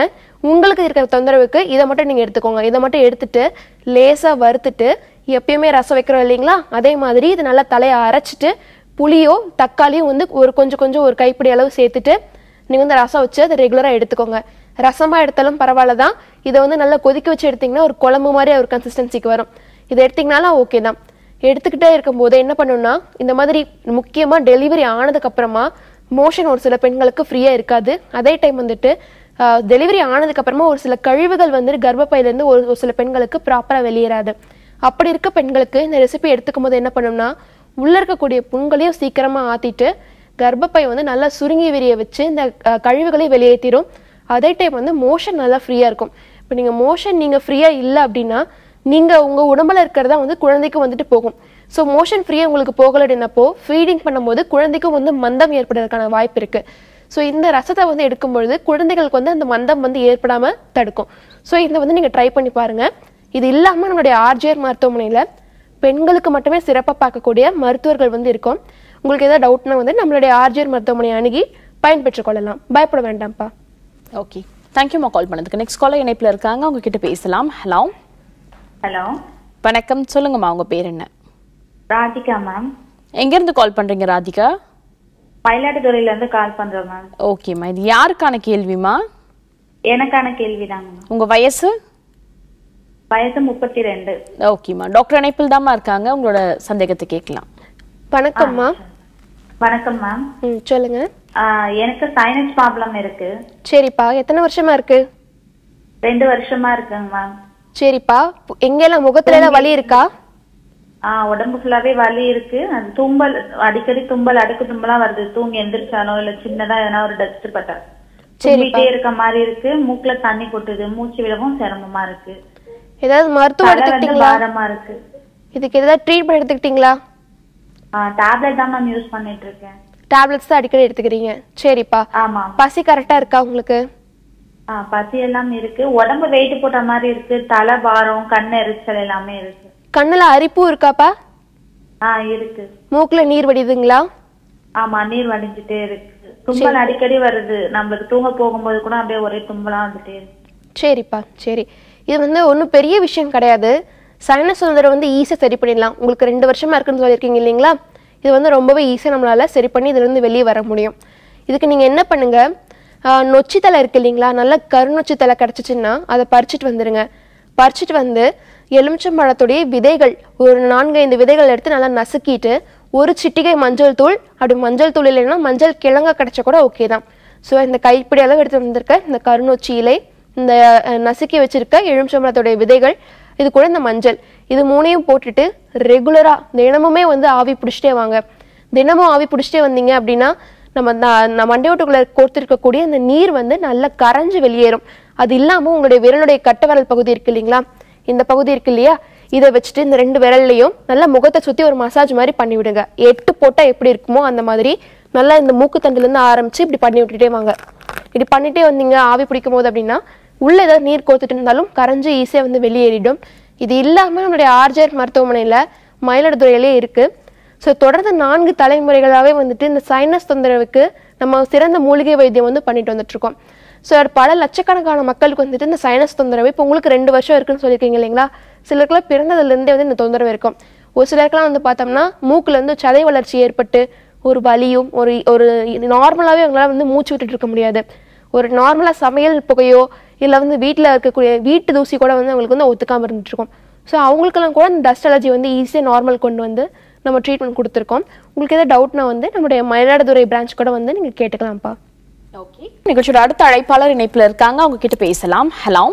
உங்களுக்கு இருக்கிற தொந்தரவுக்கு இதை மட்டும் நீங்கள் எடுத்துக்கோங்க இதை மட்டும் எடுத்துட்டு லேசாக வறுத்துட்டு எப்பயுமே ரசம் வைக்கிறோம் இல்லைங்களா அதே மாதிரி இது நல்லா தலையை அரைச்சிட்டு புளியோ தக்காளியும் வந்து ஒரு கொஞ்சம் கொஞ்சம் ஒரு கைப்பிடி அளவு சேர்த்துட்டு நீங்கள் வந்து ரசம் வச்சு அதை ரெகுலராக எடுத்துக்கோங்க ரசமாக எடுத்தாலும் பரவாயில்ல தான் இதை வந்து நல்லா கொதிக்க வச்சு எடுத்தீங்கன்னா ஒரு குழம்பு மாதிரி ஒரு கன்சிஸ்டன்சிக்கு வரும் இதை எடுத்தீங்கனாலும் ஓகே தான் எடுத்துக்கிட்டே இருக்கும்போது என்ன பண்ணணும்னா இந்த மாதிரி முக்கியமாக டெலிவரி ஆனதுக்கப்புறமா மோஷன் ஒரு சில பெண்களுக்கு ஃப்ரீயாக இருக்காது அதே டைம் வந்துட்டு டெலிவரி ஆனதுக்கப்புறமா ஒரு சில கழிவுகள் வந்து கர்ப்பப்பையிலேருந்து ஒரு ஒரு சில பெண்களுக்கு ப்ராப்பராக வெளியேறாது அப்படி இருக்க பெண்களுக்கு இந்த ரெசிபி எடுத்துக்கும் போது என்ன பண்ணணும்னா உள்ள இருக்கக்கூடிய புண்களையும் சீக்கிரமாக ஆற்றிட்டு கர்ப்பப்பை வந்து நல்லா சுருங்கி விரிய வச்சு இந்த அஹ், கழிவுகளையும் வெளியேற்றிடும் அதே டைம் வந்து மோஷன் நல்லா ஃப்ரீயாக இருக்கும் இப்போ நீங்கள் மோஷன் நீங்கள் ஃப்ரீயாக இல்லை அப்படின்னா நீங்கள் உங்கள் உடம்புல இருக்கிறதா வந்து குழந்தைக்கும் வந்துட்டு போகும் ஸோ மோஷன் ஃப்ரீயாக உங்களுக்கு போகல அப்படின்னப்போ ஃபீடிங் பண்ணும்போது குழந்தைக்கும் வந்து மந்தம் ஏற்படுறதுக்கான வாய்ப்பு இருக்குது ஸோ இந்த ரசத்தை வந்து எடுக்கும் பொழுது குழந்தைகளுக்கு வந்து அந்த மந்தம் வந்து ஏற்படாமல் தடுக்கும் ஸோ இதை வந்து நீங்கள் ட்ரை பண்ணி பாருங்கள் இது இல்லாமல் நம்மளுடைய ஆர்ஜிஆர் மருத்துவமனையில் பெண்களுக்கு மட்டுமே சிறப்பாக பார்க்கக்கூடிய மருத்துவர்கள் வந்து இருக்கோம் உங்களுக்கு ஏதாவது டவுட்னா வந்து நம்மளுடைய ஆர்ஜிஆர் மருத்துவமனையை அணுகி பயன்பெற்றுக் கொள்ளலாம் பயப்பட வேண்டாம்ப்பா ஓகே தேங்க்யூம்மா கால் பண்ணதுக்கு நெக்ஸ்ட் காலர் இணைப்பில் இருக்காங்க அவங்க கிட்ட பேசலாம் ஹலோ ஹலோ வணக்கம் சொல்லுங்கம்மா உங்க பேர் என்ன ராதிகா மேம் எங்கேருந்து கால் பண்றீங்க ராதிகா மயிலாடுதுறையில இருந்து கால் பண்றோம் மேம் ஓகேம்மா இது யாருக்கான கேள்விமா எனக்கான கேள்விதாங்க மேம் உங்க வயசு வயசு முப்பத்தி ரெண்டு ஓகேம்மா டாக்டர் இணைப்பில் தாம்மா இருக்காங்க உங்களோட சந்தேகத்தை கேட்கலாம் வணக்கம்மா வணக்கம் மேம் ம் சொல்லுங்க எனக்கு சைனஸ் ப்ராப்ளம் இருக்கு சரிப்பா எத்தனை வருஷமா இருக்கு ரெண்டு வருஷமா இருக்குங்க மேம் சரிப்பா பு- எங்கெல்லாம் முகத்துல எல்லாம் வலி இருக்கா ஆஹ் உடம்பு ஃபுல்லாவே வலி இருக்கு அது தும்பல் அடிக்கடி தும்பல் அடுக்கு தும்பலா வருது தூங்கி எந்திரிச்சாலோ இல்ல சின்னதா எதனா ஒரு டஸ்ட் பட்டா தும்பிட்டே இருக்க மாதிரி இருக்கு மூக்குல தண்ணி கொட்டுது மூச்சு விடவும் சிரமமா இருக்கு ஏதாவது மருத்துவம் தலை வந்து எடுத்துக்கிட்டீங்களா பாரமா இருக்கு இதுக்கு ஏதாவது ட்ரீட்மெண்ட் எடுத்துக்கிட்டீங்களா டேப்லெட் தான் மேம் யூஸ் பண்ணிட்டு இருக்கேன் டேப்லெட்ஸ் தான் அடிக்கடி எடுத்துக்கிறீங்க சரிப்பா ஆமா பசி கரெக்டா இருக்கா உங்களுக்கு ஆஹ் பசி எல்லாம் இருக்கு உடம்பு வெயிட் போட்ட மாதிரி இருக்கு தலை பாரம் கண் எரிச்சல் எல்லாமே இருக்கு கண்ணுல அரிப்பும் இருக்காப்பா ஆஹ் இருக்கு மூக்குல நீர் வடியுதுங்களா ஆமா நீர் வடிஞ்சிட்டே இருக்கு தும்பல் அடிக்கடி வருது நம்மளுக்கு தூங்க போகும்போது கூட அப்படியே ஒரே தும்பலா வந்துட்டே இருக்கு சரிப்பா சரி இது வந்து ஒன்றும் பெரிய விஷயம் கிடையாது சைனஸ் தொந்தரவு வந்து ஈஸியாக சரி பண்ணிடலாம் உங்களுக்கு ரெண்டு வருஷமா இருக்குன்னு சொல்லியிருக்கீங்க இல்லைங்களா இது வந்து ரொம்பவே ஈஸியாக நம்மளால சரி பண்ணி இதுலேருந்து வெளியே வர முடியும் இதுக்கு நீங்கள் என்ன பண்ணுங்க ஆஹ், நொச்சி தலை இருக்கு இல்லைங்களா நல்ல கருநொச்சி தலை கிடச்சிச்சின்னா அதை பறிச்சுட்டு வந்துடுங்க பறிச்சுட்டு வந்து எலுமிச்சம்பழத்துடைய விதைகள் ஒரு நான்கு ஐந்து விதைகள் எடுத்து நல்லா நசுக்கிட்டு ஒரு சிட்டிகை மஞ்சள் தூள் அப்படி மஞ்சள் தூள் இல்லைன்னா மஞ்சள் கிழங்க கிடைச்சா கூட ஓகே தான் ஸோ இந்த கைப்பிடி அளவு எடுத்து வந்திருக்க இந்த கருநொச்சி இலை இந்த அஹ், நசுக்கி வச்சிருக்க எலுமிச்சம்பழத்துடைய விதைகள் இது கூட இந்த மஞ்சள் இது மூணையும் போட்டுட்டு ரெகுலரா தினமுமே வந்து ஆவி பிடிச்சிட்டே வாங்க தினமும் ஆவி பிடிச்சிட்டே வந்தீங்க அப்படின்னா நம்ம ந- நம்ம மண்டையோட்டுக்குள்ள கோர்த்திருக்கக்கூடிய அந்த நீர் வந்து நல்லா கரைஞ்சு வெளியேறும் அது இல்லாம உங்களுடைய விரலுடைய கட்டை விரல் பகுதி இருக்கு இல்லைங்களா இந்த பகுதி இருக்கு இல்லையா இதை வச்சுட்டு இந்த ரெண்டு விரல்லையும் நல்லா முகத்தை சுத்தி ஒரு மசாஜ் மாதிரி பண்ணி விடுங்க எட்டு போட்டா எப்படி இருக்குமோ அந்த மாதிரி நல்லா இந்த மூக்குத்தண்டுல இருந்து ஆரம்பிச்சு இப்படி பண்ணி விட்டுட்டே வாங்க இப்படி பண்ணிட்டே வந்தீங்க ஆவி பிடிக்கும் போது அப்படின்னா உள்ள ஏதாவது நீர் கோத்துட்டு இருந்தாலும் கரைஞ்சு ஈஸியா வந்து வெளியேறிடும் இது இல்லாம நம்மளுடைய ஆர்ஜர் மருத்துவமனையில மயிலாடுதுறையிலே இருக்கு ஸோ தொடர்ந்து நான்கு தலைமுறைகளாகவே வந்துட்டு இந்த சைனஸ் தொந்தரவுக்கு நம்ம சிறந்த மூலிகை வைத்தியம் வந்து பண்ணிட்டு வந்துட்டு இருக்கோம் ஸோ பல லட்சக்கணக்கான மக்களுக்கு வந்துட்டு இந்த சைனஸ் தொந்தரவு இப்போ உங்களுக்கு ரெண்டு வருஷம் இருக்குன்னு சொல்லியிருக்கீங்க இல்லைங்களா சிலருக்குலாம் பிறந்ததுலேருந்தே வந்து இந்த தொந்தரவு இருக்கும் ஒரு சிலருக்குலாம் வந்து பார்த்தோம்னா மூக்குல இருந்து சதை வளர்ச்சி ஏற்பட்டு ஒரு வலியும் ஒரு ஒரு நார்மலாகவே அவங்களால வந்து மூச்சு விட்டுட்டு இருக்க முடியாது ஒரு நார்மலாக சமையல் புகையோ இல்லை வந்து வீட்டில் இருக்கக்கூடிய வீட்டு தூசி கூட வந்து அவங்களுக்கு வந்து ஒத்துக்காமல் இருந்துட்டு இருக்கும் ஸோ அவங்களுக்கெல்லாம் கூட இந்த டஸ்ட் அலர்ஜி வந்து ஈஸியாக நார்மல் கொண்டு வந்து நம்ம ட்ரீட்மெண்ட் கொடுத்துருக்கோம் உங்களுக்கு எதாவது டவுட்னா வந்து நம்முடைய மயிலாடுதுறை பிரான்ச் கூட வந்து நீங்கள் கேட்டுக்கலாம்ப்பா ஓகே நிகழ்ச்சியோட அடுத்த அழைப்பாளர் இணைப்புல இருக்காங்க அவங்க கிட்ட பேசலாம் ஹலோ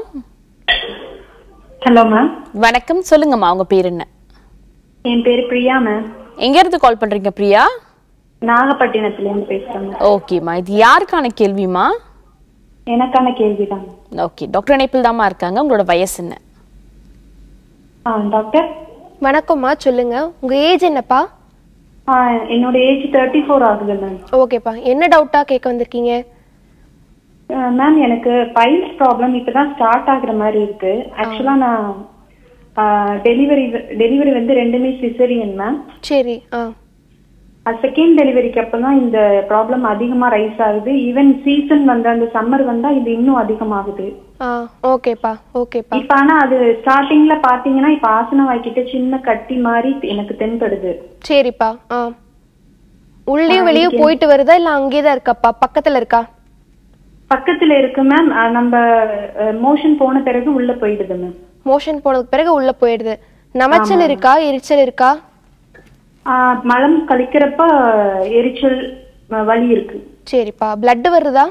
ஹலோ மேம் வணக்கம் சொல்லுங்கம்மா உங்க பேர் என்ன என் பேரு பிரியா மேம் எங்க இருந்து கால் பண்றீங்க பிரியா நாகப்பட்டினத்துல இருந்து பேசுறேன் மேம் ஓகேம்மா இது யாருக்கான கேள்விமா எனக்கான கேள்விதான் ஓகே டாக்டர் இணைப்பில் தாம்மா இருக்காங்க உங்களோட வயசு என்ன ஆ டாக்டர் வணக்கம்மா சொல்லுங்க உங்கள் ஏஜ் என்னப்பா ஆ என்னோட ஏஜ் தேர்ட்டி ஃபோர் ஆகுது மேம் ஓகேப்பா என்ன டவுட்டாக கேட்க வந்திருக்கீங்க மேம் எனக்கு பைல்ஸ் ப்ராப்ளம் இப்பதான் ஸ்டார்ட் ஆகுற மாதிரி இருக்கு ஆக்சுவலா நான் டெலிவரி டெலிவரி வந்து ரெண்டுமே சிசரியன் மேம் சரி ஆ செகண்ட் டெலிவரிக்கு அப்பதான் இந்த ப்ராப்ளம் அதிகமா ரைஸ் ஆகுது ஈவன் சீசன் வந்து அந்த சம்மர் வந்தா இது இன்னும் அதிகமாகுது ஆ ஓகேப்பா ஓகேப்பா இப்ப ஆனா அது ஸ்டார்டிங்ல பாத்தீங்கன்னா இப்ப ஆசன வாய்க்கிட்ட சின்ன கட்டி மாதிரி எனக்கு தென்படுது சரிப்பா ஆ உள்ளேயும் வெளியும் போயிட்டு வருதா இல்ல அங்கேயே தான் இருக்காப்பா பக்கத்துல இருக்கா பக்கத்துல இருக்கு மேம் நம்ம மோஷன் போன பிறகு உள்ள போயிடுது மேம் மோஷன் போனதுக்கு பிறகு உள்ள போயிடுது நமைச்சல் இருக்கா எரிச்சல் இருக்கா மலம் கழிக்கிறப்ப எரிச்சல் அஹ், வலி இருக்கு சரிப்பா blood வருதா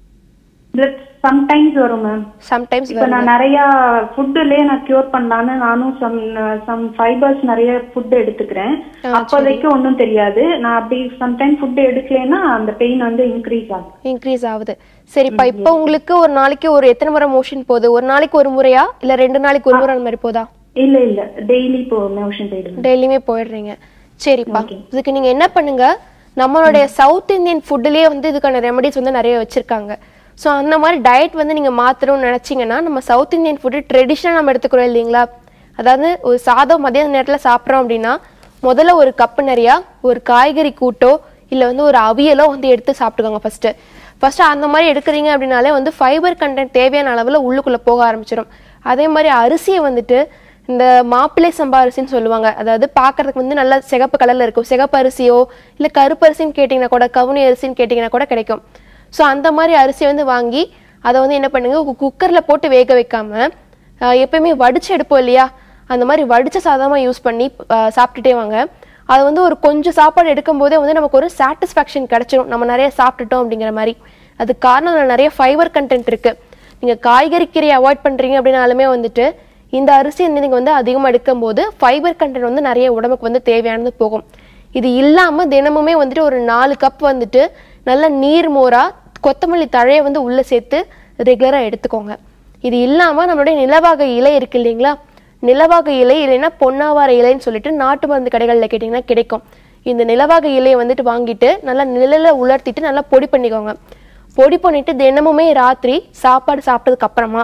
பிளட் சம்டைம்ஸ் வரும் மேம் சம்டைம்ஸ் இப்ப நான் நிறைய ஃபுட்டுலயே நான் கியூர் பண்ணலான்னு நானும் சம் சம் ஃபைபர்ஸ் நிறைய ஃபுட் எடுத்துக்கிறேன் அப்போதைக்கு ஒன்றும் தெரியாது நான் அப்படி சம்டைம் ஃபுட் எடுக்கலைன்னா அந்த பெயின் வந்து இன்க்ரீஸ் ஆகும் இன்க்ரீஸ் ஆகுது சரிப்பா இப்போ உங்களுக்கு ஒரு நாளைக்கு ஒரு எத்தனை முறை மோஷன் போகுது ஒரு நாளைக்கு ஒரு முறையா இல்ல ரெண்டு நாளைக்கு ஒரு முறை அந்த மாதிரி போதா இல்ல இல்ல டெய்லி இப்போ மோஷன் போயிடுங்க டெய்லியுமே போயிடுறீங்க சரிப்பா இதுக்கு நீங்க என்ன பண்ணுங்க நம்மளுடைய சவுத் இந்தியன் ஃபுட்லயே வந்து இதுக்கான ரெமடிஸ் வந்து நிறைய வச்சிருக்காங்க ஸோ அந்த மாதிரி டயட் வந்து நீங்க மாத்தணும்னு நினைச்சீங்கன்னா நம்ம சவுத் இந்தியன் ஃபுட்டு ட்ரெடிஷ்னலாக நம்ம எடுத்துக்கிறோம் இல்லைங்களா அதாவது ஒரு சாதம் மதியான நேரத்தில் சாப்பிட்றோம் அப்படின்னா முதல்ல ஒரு கப்பு நிறையா ஒரு காய்கறி கூட்டோ இல்லை வந்து ஒரு அவியலோ வந்து எடுத்து சாப்பிட்டுக்கோங்க ஃபர்ஸ்ட் ஃபர்ஸ்ட் அந்த மாதிரி எடுக்கிறீங்க அப்படின்னாலே வந்து ஃபைபர் கண்டென்ட் தேவையான அளவில் உள்ளுக்குள்ளே போக ஆரம்பிச்சிடும் அதே மாதிரி அரிசியை வந்துட்டு இந்த மாப்பிள்ளை சம்பா அரிசின்னு சொல்லுவாங்க அதாவது பார்க்கறதுக்கு வந்து நல்லா சிகப்பு கலர்ல இருக்கும் சிகப்பு அரிசியோ இல்லை கருப்பு அரிசின்னு கேட்டிங்கன்னா கூட கவுனி அரிசின்னு கேட்டிங்கன்னா கூட கிடைக்கும் ஸோ அந்த மாதிரி அரிசி வந்து வாங்கி அதை வந்து என்ன பண்ணுங்க குக்கரில் போட்டு வேக வைக்காம ஆஹ் எப்பயுமே வடிச்சு எடுப்போம் இல்லையா அந்த மாதிரி வடிச்ச சாதமாக யூஸ் பண்ணி ஆஹ் சாப்பிட்டுட்டே வாங்க அது வந்து ஒரு கொஞ்சம் சாப்பாடு எடுக்கும் போதே வந்து நமக்கு ஒரு சாட்டிஸ்ஃபேக்ஷன் கிடைச்சிரும் நம்ம நிறைய சாப்பிட்டுட்டோம் அப்படிங்கிற மாதிரி அதுக்கு காரணம் அதுல நிறைய ஃபைபர் கண்டென்ட் இருக்கு நீங்க காய்கறி கீரையை அவாய்ட் பண்றீங்க அப்படின்னாலுமே வந்துட்டு இந்த அரிசி வந்து நீங்க வந்து அதிகமாக எடுக்கும்போது ஃபைபர் கண்டென்ட் வந்து நிறைய உடம்புக்கு வந்து தேவையானது போகும் இது இல்லாம தினமுமே வந்துட்டு ஒரு நாலு கப் வந்துட்டு நல்ல நீர் மோரா கொத்தமல்லி தழையை வந்து உள்ள சேர்த்து ரெகுலரா எடுத்துக்கோங்க இது இல்லாம நம்மளுடைய நிலவாக இலை இருக்கு இல்லைங்களா நிலவாக இலை இல்லைன்னா பொன்னாவார இலைன்னு சொல்லிட்டு நாட்டு மருந்து கடைகளில் கேட்டிங்கன்னா கிடைக்கும் இந்த நிலவாக இலையை வந்துட்டு வாங்கிட்டு நல்லா நிழல உலர்த்திட்டு நல்லா பொடி பண்ணிக்கோங்க பொடி பண்ணிட்டு தினமுமே ராத்திரி சாப்பாடு சாப்பிட்டதுக்கு அப்புறமா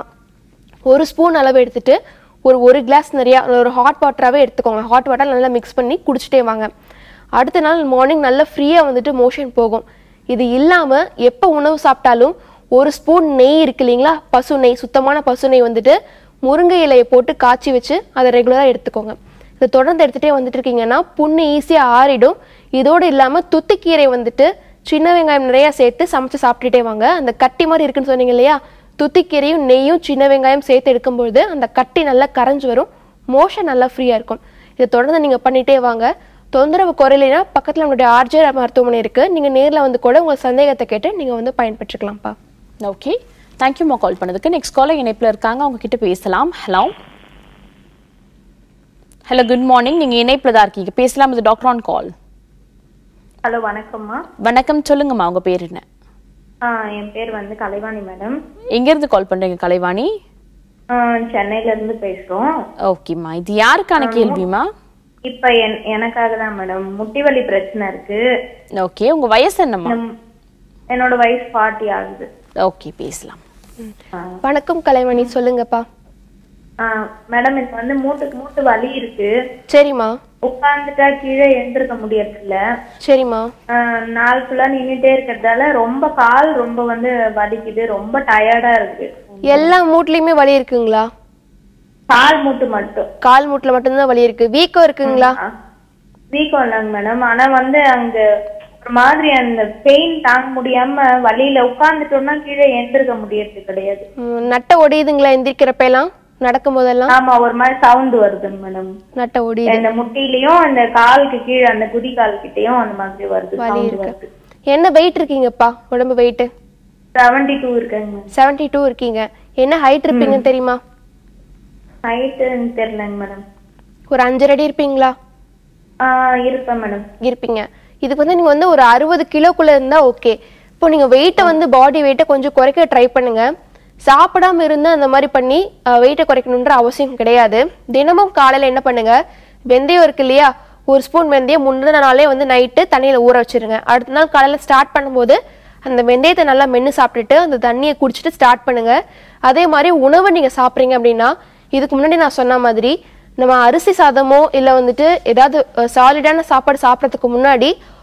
ஒரு ஸ்பூன் அளவு எடுத்துட்டு ஒரு ஒரு கிளாஸ் நிறையா ஒரு ஹாட் வாட்டராகவே எடுத்துக்கோங்க ஹாட் வாட்டர் நல்லா மிக்ஸ் பண்ணி குடிச்சிட்டே வாங்க அடுத்த நாள் மார்னிங் நல்லா ஃப்ரீயாக வந்துட்டு மோஷன் போகும் இது இல்லாமல் எப்போ உணவு சாப்பிட்டாலும் ஒரு ஸ்பூன் நெய் இருக்கு இல்லைங்களா பசு நெய் சுத்தமான பசு நெய் வந்துட்டு முருங்கை இலையை போட்டு காய்ச்சி வச்சு அதை ரெகுலராக எடுத்துக்கோங்க இதை தொடர்ந்து எடுத்துகிட்டே வந்துட்டு இருக்கீங்கன்னா புண்ணு ஈஸியாக ஆறிடும் இதோடு இல்லாமல் துத்திக்கீரை வந்துட்டு சின்ன வெங்காயம் நிறைய சேர்த்து சமைச்சு சாப்பிட்டுட்டே வாங்க அந்த கட்டி மாதிரி இருக்குன்னு சொன்னீங்க இல்லையா துத்திக்கீரையும் நெய்யும் சின்ன வெங்காயம் சேர்த்து எடுக்கும்பொழுது அந்த கட்டி நல்லா கரைஞ்சு வரும் மோஷன் நல்லா ஃப்ரீயாக இருக்கும் இதை தொடர்ந்து நீங்கள் பண்ணிட்டே வாங்க தொந்தரவு குறையிலைனா பக்கத்தில் நம்மளுடைய ஆர்ஜே மருத்துவமனை இருக்குது நீங்கள் நேரில் வந்து கூட உங்கள் சந்தேகத்தை கேட்டு நீங்கள் வந்து பயன்பெற்றுக்கலாம்ப்பா ஓகே தேங்க்யூம்மா கால் பண்ணதுக்கு நெக்ஸ்ட் காலர் இணைப்பில் இருக்காங்க அவங்க கிட்ட பேசலாம் ஹலோ ஹலோ குட் மார்னிங் நீங்க இணைப்பில் தான் இருக்கீங்க பேசலாம் இது டாக்டர் ஆன் கால் ஹலோ வணக்கம்மா வணக்கம் சொல்லுங்கம்மா உங்க பேர் என்ன ஆ, என் பேர் வந்து கலைவாணி மேடம் எங்க இருந்து கால் பண்றீங்க கலைவாணி ஆ, சென்னையில இருந்து பேசுறோம் ஓகேம்மா இது யாருக்கான கேள்விமா இப்ப என்- எனக்காக தான் மேடம் முட்டி வலி பிரச்சனை இருக்கு ஓகே உங்க வயசு என்னம்மா நம்- என்னோட வயசு ஃபார்ட்டி ஆகுது ஓகே பேசலாம் வணக்கம் கலைமணி சொல்லுங்கப்பா ஆ, மேடம் எனக்கு வந்து மூட்டு மூட்டு வலி இருக்கு சரிம்மா உட்கார்ந்துட்டா கீழே எழுந்திருக்க முடியறதில்ல சரிம்மா ஆ, நாள் ஃபுல்லா நின்னுட்டே இருக்கிறதால ரொம்ப கால் ரொம்ப வந்து வலிக்குது ரொம்ப டயர்டா இருக்கு எல்லா மூட்லயுமே வலி இருக்குங்களா கால் மூட்டு மட்டும் கால் மூட்டுல மட்டும்தான் வலி இருக்கு வீக்கம் இருக்குங்களா வீக்கம் இல்லைங்க மேடம் ஆனா வந்து அங்க ஒரு மாதிரி அந்த பெயின் தாங்க முடியாம வலியில உட்கார்ந்துட்டோம்னா கீழே எழுந்திருக்க முடியறது கிடையாது ம், நட்டை ஒடியுதுங்களா எந்திரிக்கிறப்ப எல்லாம் நடக்கும் போதெல்லாம் ஆமா ஒரு மாதிரி சவுண்ட் வருதுங்க மேடம் நட்டை ஒடியுது இந்த முட்டிலையும் அந்த காலுக்கு கீழே அந்த குதி கால் கிட்டயும் அந்த மாதிரி வருது வலி சவுண்ட் இருக்கு வருது என்ன வெயிட் இருக்கீங்கப்பா உடம்பு வெயிட் செவன்டி டூ இருக்குங்க மேம் செவன்டி டூ இருக்கீங்க என்ன ஹைட் இருப்பீங்கன்னு தெரியுமா ஹைட்டுன்னு தெரியலங்க மேடம் ஒரு அஞ்சரை அடி இருப்பீங்களா ஆஹ் இருப்பேன் மேடம் இருப்பீங்க இதுக்கு வந்து நீங்க வந்து ஒரு அறுபது கிலோக்குள்ள இருந்தா ஓகே இப்போ நீங்க வெயிட்டை வந்து பாடி வெயிட்டை கொஞ்சம் குறைக்க ட்ரை பண்ணுங்க சாப்பிடாம இருந்து அந்த மாதிரி பண்ணி வெயிட்டை குறைக்கணுன்ற அவசியம் கிடையாது தினமும் காலையில என்ன பண்ணுங்க வெந்தயம் இருக்கு இல்லையா ஒரு ஸ்பூன் வெந்தயம் முந்தின நாளே வந்து நைட்டு தண்ணியில ஊற வச்சிருங்க அடுத்த நாள் காலையில ஸ்டார்ட் பண்ணும்போது அந்த வெந்தயத்தை நல்லா மென்று சாப்பிட்டுட்டு அந்த தண்ணியை குடிச்சிட்டு ஸ்டார்ட் பண்ணுங்க அதே மாதிரி உணவு நீங்க சாப்பிட்றீங்க அப்படின்னா இதுக்கு முன்னாடி நான் சொன்ன மாதிரி நம்ம அரிசி சாதமோ இல்லை வந்துட்டு ஏதாவது சாலிடான சாப்பாடு சாப்பிட்றதுக்கு முன்னாடி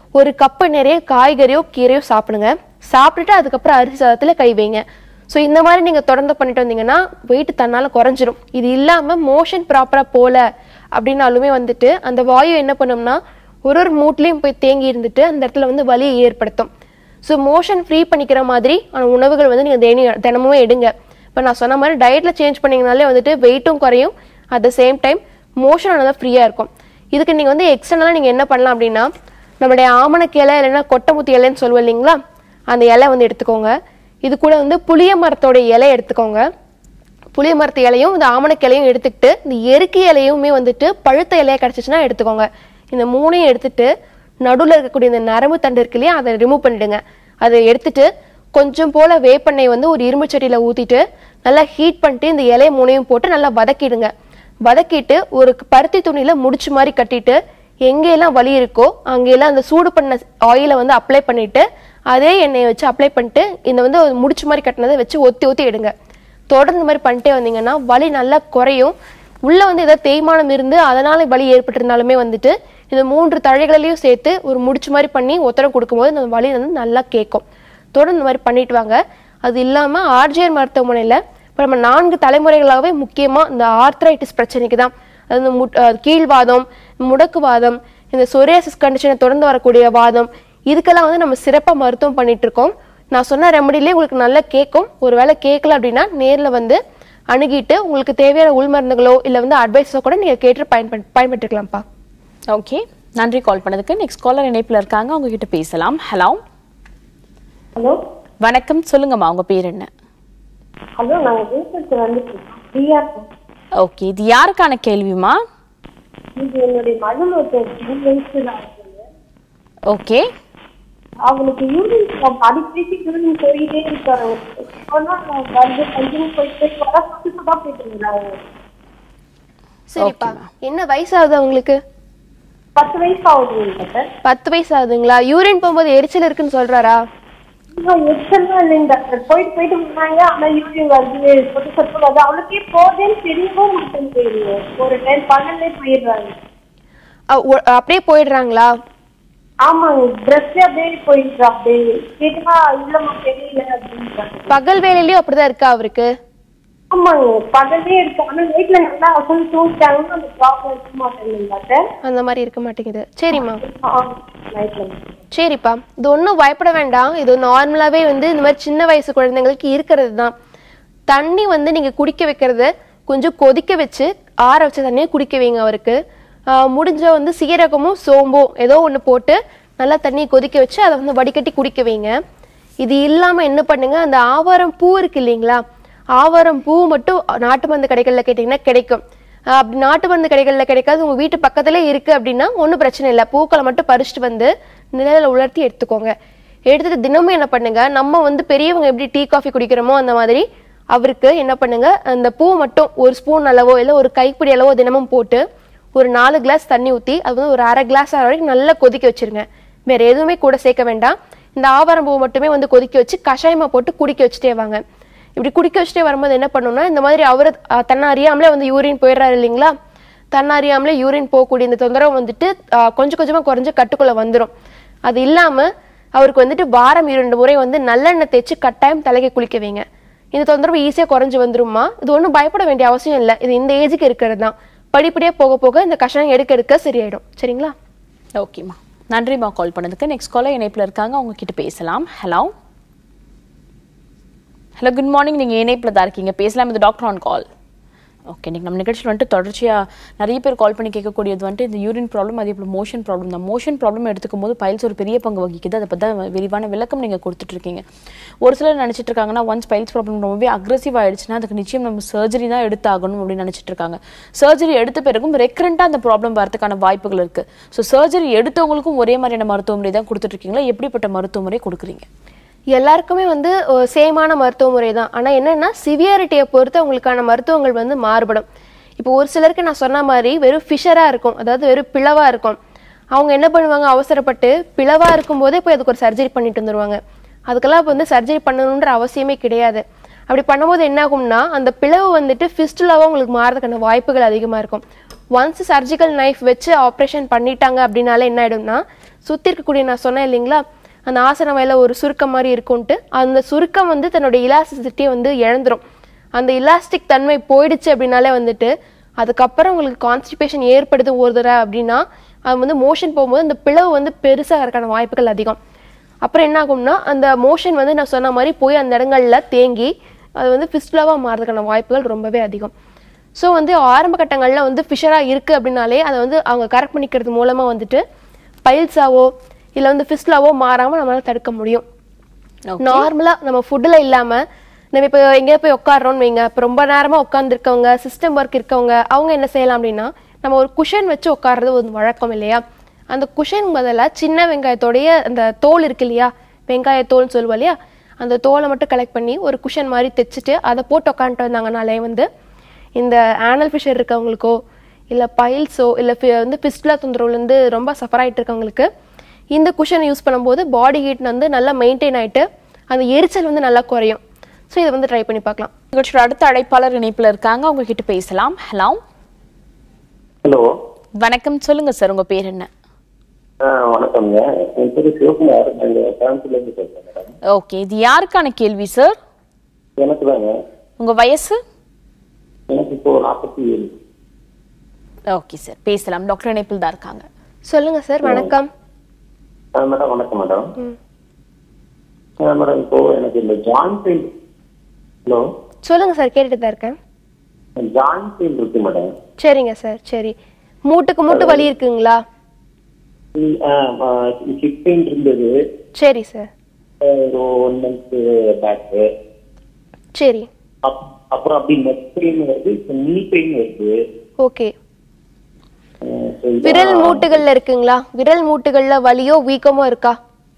ஒரு கப்பு நிறைய காய்கறியோ கீரையோ சாப்பிடுங்க சாப்பிட்டுட்டு அதுக்கப்புறம் அரிசி சாதத்தில் கை வைங்க ஸோ இந்த மாதிரி நீங்கள் தொடர்ந்து பண்ணிட்டு வந்தீங்கன்னா வெயிட் தன்னால் குறைஞ்சிரும் இது இல்லாமல் மோஷன் ப்ராப்பராக போகல அப்படின்னாலுமே வந்துட்டு அந்த வாயு என்ன பண்ணும்னா ஒரு ஒரு மூட்லேயும் போய் தேங்கி இருந்துட்டு அந்த இடத்துல வந்து வலியை ஏற்படுத்தும் ஸோ மோஷன் ஃப்ரீ பண்ணிக்கிற மாதிரி ஆன உணவுகள் வந்து நீங்கள் தினி தினமும் எடுங்க இப்போ நான் சொன்ன மாதிரி டயட்டில் சேஞ்ச் பண்ணீங்கனாலே வந்துட்டு வெயிட்டும் குறையும் at the same time motion நல்லா ஃப்ரீயாக இருக்கும் இதுக்கு நீங்கள் வந்து எக்ஸ்டர்னலாக நீங்கள் என்ன பண்ணலாம் அப்படின்னா நம்மளுடைய ஆமணக்கு இலை இல்லைன்னா கொட்டைமுத்தி இலைன்னு சொல்லுவோம் இல்லைங்களா அந்த இலை வந்து எடுத்துக்கோங்க இது கூட வந்து புளிய மரத்தோட இலை எடுத்துக்கோங்க புளிய மரத்து இலையும் இந்த ஆமணக்கு இலையும் எடுத்துக்கிட்டு இந்த எருக்கு இலையுமே வந்துட்டு பழுத்த இலையா கிடச்சிச்சுன்னா எடுத்துக்கோங்க இந்த மூணையும் எடுத்துட்டு நடுவில் இருக்கக்கூடிய இந்த நரம்பு தண்டு இருக்கு இல்லையா அதை ரிமூவ் பண்ணிடுங்க அதை எடுத்துட்டு கொஞ்சம் போல வேப்பெண்ணெய் வந்து ஒரு இரும்பு சட்டியில் ஊற்றிட்டு நல்லா ஹீட் பண்ணிட்டு இந்த இலைய மூணையும் போட்டு நல்லா வதக்கிடுங்க வதக்கிட்டு ஒரு பருத்தி துணியில முடிச்சு மாதிரி கட்டிட்டு எங்கெல்லாம் வலி இருக்கோ அங்கெல்லாம் அந்த சூடு பண்ண ஆயிலை வந்து அப்ளை பண்ணிட்டு அதே எண்ணெயை வச்சு அப்ளை பண்ணிட்டு இந்த வந்து ஒரு முடிச்சு மாதிரி கட்டினதை வச்சு ஒத்தி ஒத்தி எடுங்க தொடர்ந்து இந்த மாதிரி பண்ணிட்டே வந்தீங்கன்னா வலி நல்லா குறையும் உள்ள வந்து ஏதாவது தேய்மானம் இருந்து அதனால வலி ஏற்பட்டிருந்தாலுமே வந்துட்டு இந்த மூன்று தழைகளையும் சேர்த்து ஒரு முடிச்சு மாதிரி பண்ணி ஒத்தரம் கொடுக்கும்போது அந்த வலி வந்து நல்லா கேட்கும் தொடர்ந்து இந்த மாதிரி பண்ணிட்டு வாங்க அது இல்லாம ஆர்ஜிஆர் மருத்துவமனையில இப்போ நம்ம நான்கு தலைமுறைகளாகவே முக்கியமா இந்த ஆர்த்ரைட்டிஸ் பிரச்சனைக்கு தான் அது இந்த முட்- அஹ் கீழ்வாதம் முடக்குவாதம் இந்த சொரியாசிஸ் கண்டிஷனை தொடர்ந்து வரக்கூடிய வாதம் இதுக்கெல்லாம் வந்து நம்ம சிறப்பா மருத்துவம் பண்ணிட்டு இருக்கோம் நான் சொன்ன ரெமடிலே உங்களுக்கு நல்லா கேட்கும் ஒருவேளை கேட்கல அப்படின்னா நேர்ல வந்து அணுகிட்டு உங்களுக்கு தேவையான உள் மருந்துகளோ இல்லை வந்து அட்வைஸோ கூட நீங்க கேட்டு பயன்படு பயன்பட்டுக்கலாம்ப்பா ஓகே நன்றி கால் பண்ணதுக்கு நெக்ஸ்ட் காலர் இணைப்புல இருக்காங்க அவங்க கிட்ட பேசலாம் ஹலோ ஹலோ வணக்கம் சொல்லுங்கம்மா உங்க பேர் என்ன ஹலோ நாங்க பேசுறது வந்துட்டு ஃப்ரீயா ஓகே இது யாருக்கான கேள்விமா இது என்னுடைய மகள் ஒருத்தர் மூணு வயசு தான் இருக்குது. ஓகே அவளுக்கு யூரின் அடிக்கடி யூரின் போயிட்டே இருக்காரு ஆனா வந்து கண்டினியூ போயிட்டு போயிட்டு வர சுத்தி சுத்தா போயிட்டு இருந்தாங்க சரிப்பா என்ன வயசாகுது அவங்களுக்கு பத்து வயசு ஆகுது டாக்டர் பத்து வயசு ஆகுதுங்களா யூரின் போகும்போது எரிச்சல் இருக்குன்னு சொல்றாரா எச்சல்லாம் இல்லைங்க டாக்டர் போயிட்டு போயிட்டு வந்தாங்க ஆனா யூரின் வருது சொட்டு சொட்டு வருது அவளுக்கே போதேன்னு தெரியவும் மாட்டேங்குது ஒரு டைம் பன்னெண்டே போயிடுறாங்க அ- ஒ- அப்படியே போயிடுறாங்களா ஆமாங்க ட்ரெஸ் அப்படியே போயிடுறா அப்படியே கேட்டா இல்லம்மா தெரியல அப்படின்றாங்க பகல் வேலையிலயும் அப்படிதான் இருக்கா அவருக்கு ஆமாங்க பகலே இருக்கு ஆனா நைட்ல நல்லா அசல் தூங்கிட்டாங்கன்னா அந்த ப்ராப்ளம் இருக்க மாட்டேங்குது டாக்டர் அந்த மாதிரி இருக்க மாட்டேங்குது சரிம்மா நைட்ல சரிப்பா இது ஒன்றும் பயப்பட வேண்டாம் இது நார்மலாகவே வந்து இந்த மாதிரி சின்ன வயசு குழந்தைங்களுக்கு இருக்கிறது தான் தண்ணி வந்து நீங்கள் குடிக்க வைக்கிறத கொஞ்சம் கொதிக்க வச்சு ஆற வச்ச தண்ணியை குடிக்க வைங்க அவருக்கு ஆஹ் முடிஞ்ச வந்து சீரகமும் சோம்பும் ஏதோ ஒன்று போட்டு நல்லா தண்ணியை கொதிக்க வச்சு அதை வந்து வடிகட்டி குடிக்க வைங்க இது இல்லாமல் என்ன பண்ணுங்க அந்த ஆவாரம் பூ இருக்கு இல்லைங்களா ஆவாரம் பூ மட்டும் நாட்டு மருந்து கடைகளில் கேட்டிங்கன்னா கிடைக்கும் ஆஹ் அப்படி நாட்டு மருந்து கடைகளில் கிடைக்காது உங்கள் வீட்டு பக்கத்துல இருக்கு அப்படின்னா ஒன்றும் பிரச்சனை இல்லை பூக்களை மட்டும் பறிச்சுட்டு வந்து நிழலில் உலர்த்தி எடுத்துக்கோங்க எடுத்துட்டு தினமும் என்ன பண்ணுங்க நம்ம வந்து பெரியவங்க எப்படி டீ காஃபி குடிக்கிறோமோ அந்த மாதிரி அவருக்கு என்ன பண்ணுங்க அந்த பூ மட்டும் ஒரு ஸ்பூன் அளவோ இல்லை ஒரு கைப்பிடி அளவோ தினமும் போட்டு ஒரு நாலு கிளாஸ் தண்ணி ஊற்றி அது வந்து ஒரு அரை கிளாஸ் ஆகிற வரைக்கும் நல்லா கொதிக்க வச்சிருங்க வேற எதுவுமே கூட சேர்க்க வேண்டாம் இந்த ஆவாரம் பூ மட்டுமே வந்து கொதிக்க வச்சு கஷாயமா போட்டு குடிக்க வச்சுட்டே வாங்க இப்படி குடிக்க வச்சுட்டே வரும்போது என்ன பண்ணணும்னா இந்த மாதிரி அவர் தன்னை அறியாமலே வந்து யூரின் போயிடுறாரு இல்லைங்களா தன்னை அறியாமலே யூரின் போகக்கூடிய இந்த தொந்தரவு வந்துட்டு ஆஹ், கொஞ்சம் கொஞ்சமா குறைஞ்சு கட்டுக்குள்ள வந்துடும் அது இல்லாம அவருக்கு வந்துட்டு வாரம் இரண்டு முறை வந்து நல்லெண்ணெய் தேய்ச்சி கட்டாயம் தலைக்கு குளிக்க வைங்க இந்த தொந்தரவு ஈஸியா குறைஞ்சு வந்துருமா இது ஒன்றும் பயப்பட வேண்டிய அவசியம் இல்லை இது இந்த ஏஜுக்கு இருக்கிறது தான் படிப்படியா போக போக இந்த கஷாயம் எடுக்க எடுக்க சரியாயிடும் சரிங்களா ஓகேம்மா நன்றிம்மா கால் பண்ணதுக்கு நெக்ஸ்ட் காலர் இணைப்புல இருக்காங்க அவங்க கிட்ட பேசலாம் ஹலோ ஹலோ குட் மார்னிங் நீங்க இணைப்புல தான் இருக்கீங்க பேசலாம் இது டாக்டர் ஆன் கால் ஓகே இன்னைக்கு நம்ம நிகழ்ச்சியில் வந்துட்டு தொடர்ச்சியா நிறைய பேர் கால் பண்ணி கேட்கக்கூடியது வந்துட்டு இந்த யூரின் ப்ராப்ளம் அதே போல் மோஷன் ப்ராப்ளம் தான் மோஷன் ப்ராப்ளம் எடுத்துக்கும் போது பைல்ஸ் ஒரு பெரிய பங்கு வகிக்குது அதை பற்றி தான் விரிவான விளக்கம் நீங்க கொடுத்துட்டு இருக்கீங்க ஒரு சிலர் நினைச்சிட்டு இருக்காங்கன்னா ஒன்ஸ் பைல்ஸ் ப்ராப்ளம் ரொம்பவே அக்ரெசிவ் ஆயிடுச்சுன்னா அதுக்கு நிச்சயம் நம்ம சர்ஜரி தான் எடுத்தாகணும் அப்படின்னு நினைச்சிட்டு இருக்காங்க சர்ஜரி எடுத்த பிறகும் ரெக்கரண்டாக அந்த ப்ராப்ளம் வரதுக்கான வாய்ப்புகள் இருக்கு ஸோ சர்ஜரி எடுத்தவங்களுக்கும் ஒரே மாதிரியான மருத்துவ முறை தான் கொடுத்துட்டு இருக்கீங்களா எப்படிப்பட்ட மருத்துவ முறை கொடுக்குறீங்க எல்லாருக்குமே வந்து சேமான மருத்துவ முறை தான் ஆனால் என்னன்னா சிவியாரிட்டியை பொறுத்து அவங்களுக்கான மருத்துவங்கள் வந்து மாறுபடும் இப்போ ஒரு சிலருக்கு நான் சொன்ன மாதிரி வெறும் ஃபிஷராக இருக்கும் அதாவது வெறும் பிளவாக இருக்கும் அவங்க என்ன பண்ணுவாங்க அவசரப்பட்டு பிளவாக இருக்கும்போதே போய் அதுக்கு ஒரு சர்ஜரி பண்ணிட்டு வந்துருவாங்க அதுக்கெல்லாம் இப்போ வந்து சர்ஜரி பண்ணணுன்ற அவசியமே கிடையாது அப்படி பண்ணும்போது என்ன ஆகும்னா அந்த பிளவு வந்துட்டு ஃபிஸ்டுலாவாக உங்களுக்கு மாறதுக்கான வாய்ப்புகள் அதிகமாக இருக்கும் ஒன்ஸ் சர்ஜிக்கல் நைஃப் வச்சு ஆப்ரேஷன் பண்ணிட்டாங்க அப்படின்னாலே என்ன ஆயிடும்னா சுற்றி இருக்கக்கூடிய நான் சொன்னேன் இல்லைங்களா அந்த ஆசன வயல ஒரு சுருக்கம் மாதிரி இருக்கும்ட்டு அந்த சுருக்கம் வந்து தன்னோட இலாஸ்டிசிட்டியை வந்து இழந்துரும் அந்த இலாஸ்டிக் தன்மை போயிடுச்சு அப்படின்னாலே வந்துட்டு அதுக்கப்புறம் உங்களுக்கு கான்ஸ்டிபேஷன் ஏற்படுது ஒரு தடவை அப்படின்னா அது வந்து மோஷன் போகும்போது அந்த பிளவு வந்து பெருசாக இருக்கான வாய்ப்புகள் அதிகம் அப்புறம் என்ன ஆகும்னா அந்த மோஷன் வந்து நான் சொன்ன மாதிரி போய் அந்த இடங்கள்ல தேங்கி அது வந்து ஃபிஸ்டுலாவாக மாறதுக்கான வாய்ப்புகள் ரொம்பவே அதிகம் ஸோ வந்து ஆரம்ப கட்டங்களில் வந்து ஃபிஷராக இருக்குது அப்படின்னாலே அதை வந்து அவங்க கரெக்ட் பண்ணிக்கிறது மூலமாக வந்துட்டு பைல்ஸாவோ இல்லை வந்து ஃபிஸ்டுலாவோ மாறாமல் நம்மளால தடுக்க முடியும் நார்மலாக நம்ம ஃபுட்டில் இல்லாமல் நம்ம இப்போ எங்கேயா போய் உட்காடுறோம்னு வைங்க இப்போ ரொம்ப நேரமாக உட்காந்துருக்கவங்க சிஸ்டம் ஒர்க் இருக்கவங்க அவங்க என்ன செய்யலாம் அப்படின்னா நம்ம ஒரு குஷன் வச்சு உட்கார்றது ஒரு வழக்கம் இல்லையா அந்த குஷன் பதிலாக சின்ன வெங்காயத்தோடைய அந்த தோல் இருக்கு இல்லையா வெங்காய தோல்னு சொல்லுவோம் இல்லையா அந்த தோலை மட்டும் கலெக்ட் பண்ணி ஒரு குஷன் மாதிரி தைச்சிட்டு அதை போட்டு உட்காந்துட்டு வந்தாங்கனாலே வந்து இந்த ஆனல் ஃபிஷர் இருக்கவங்களுக்கோ இல்லை பைல்ஸோ இல்லை வந்து பிஸ்டுலா தொந்தரவுலேருந்து ரொம்ப சஃபர் ஆகிட்டு இருக்கவங்களுக்கு இந்த குஷன் யூஸ் பண்ணும்போது பாடி ஹீட் வந்து நல்லா மெயின்டைன் ஆகிட்டு அந்த எரிச்சல் வந்து நல்லா குறையும் ஸோ இதை வந்து ட்ரை பண்ணி பார்க்கலாம் நிகழ்ச்சியோட அடுத்த அழைப்பாளர் இணைப்புல இருக்காங்க அவங்க கிட்ட பேசலாம் ஹலோ ஹலோ வணக்கம் சொல்லுங்க சார் உங்க பேர் என்ன வணக்கம்ங்க என் பேரு சிவகுமார் நாங்கள் கோயம்புத்தூர்லேருந்து பேசுகிறேன் மேடம் ஓகே இது யாருக்கான கேள்வி சார் எனக்கு தாங்க உங்க வயசு எனக்கு இப்போ நாற்பத்தி ஏழு ஓகே சார் பேசலாம் டாக்டர் இணைப்பில் தான் இருக்காங்க சொல்லுங்க சார் வணக்கம் ஆ, மேடம் வணக்கம் மேடம் ஆ, மேடம் இப்போ எனக்கு இந்த ஜாயிண்ட் பெயின் ஹலோ சொல்லுங்க சார் கேட்டுட்டு தான் இருக்கேன் ஜாயிண்ட் பெயின் இருக்கு மேடம் சரிங்க சார் சரி மூட்டுக்கு மூட்டு வலி இருக்குங்களா ஹிப் பெயின் இருந்தது சரி சார் ஆ, ஒரு ஒன் மந்த் பேக்கு சரி அப்புறம் அப்படி நெக் பெயின் வருது இப்போ நீ பெயின் வருது ஓகே ஆ, so இதான் விரல் மூட்டுகள்ல இருக்குங்களா விரல் மூட்டுகள்ல வலியோ வீக்கமோ இருக்கா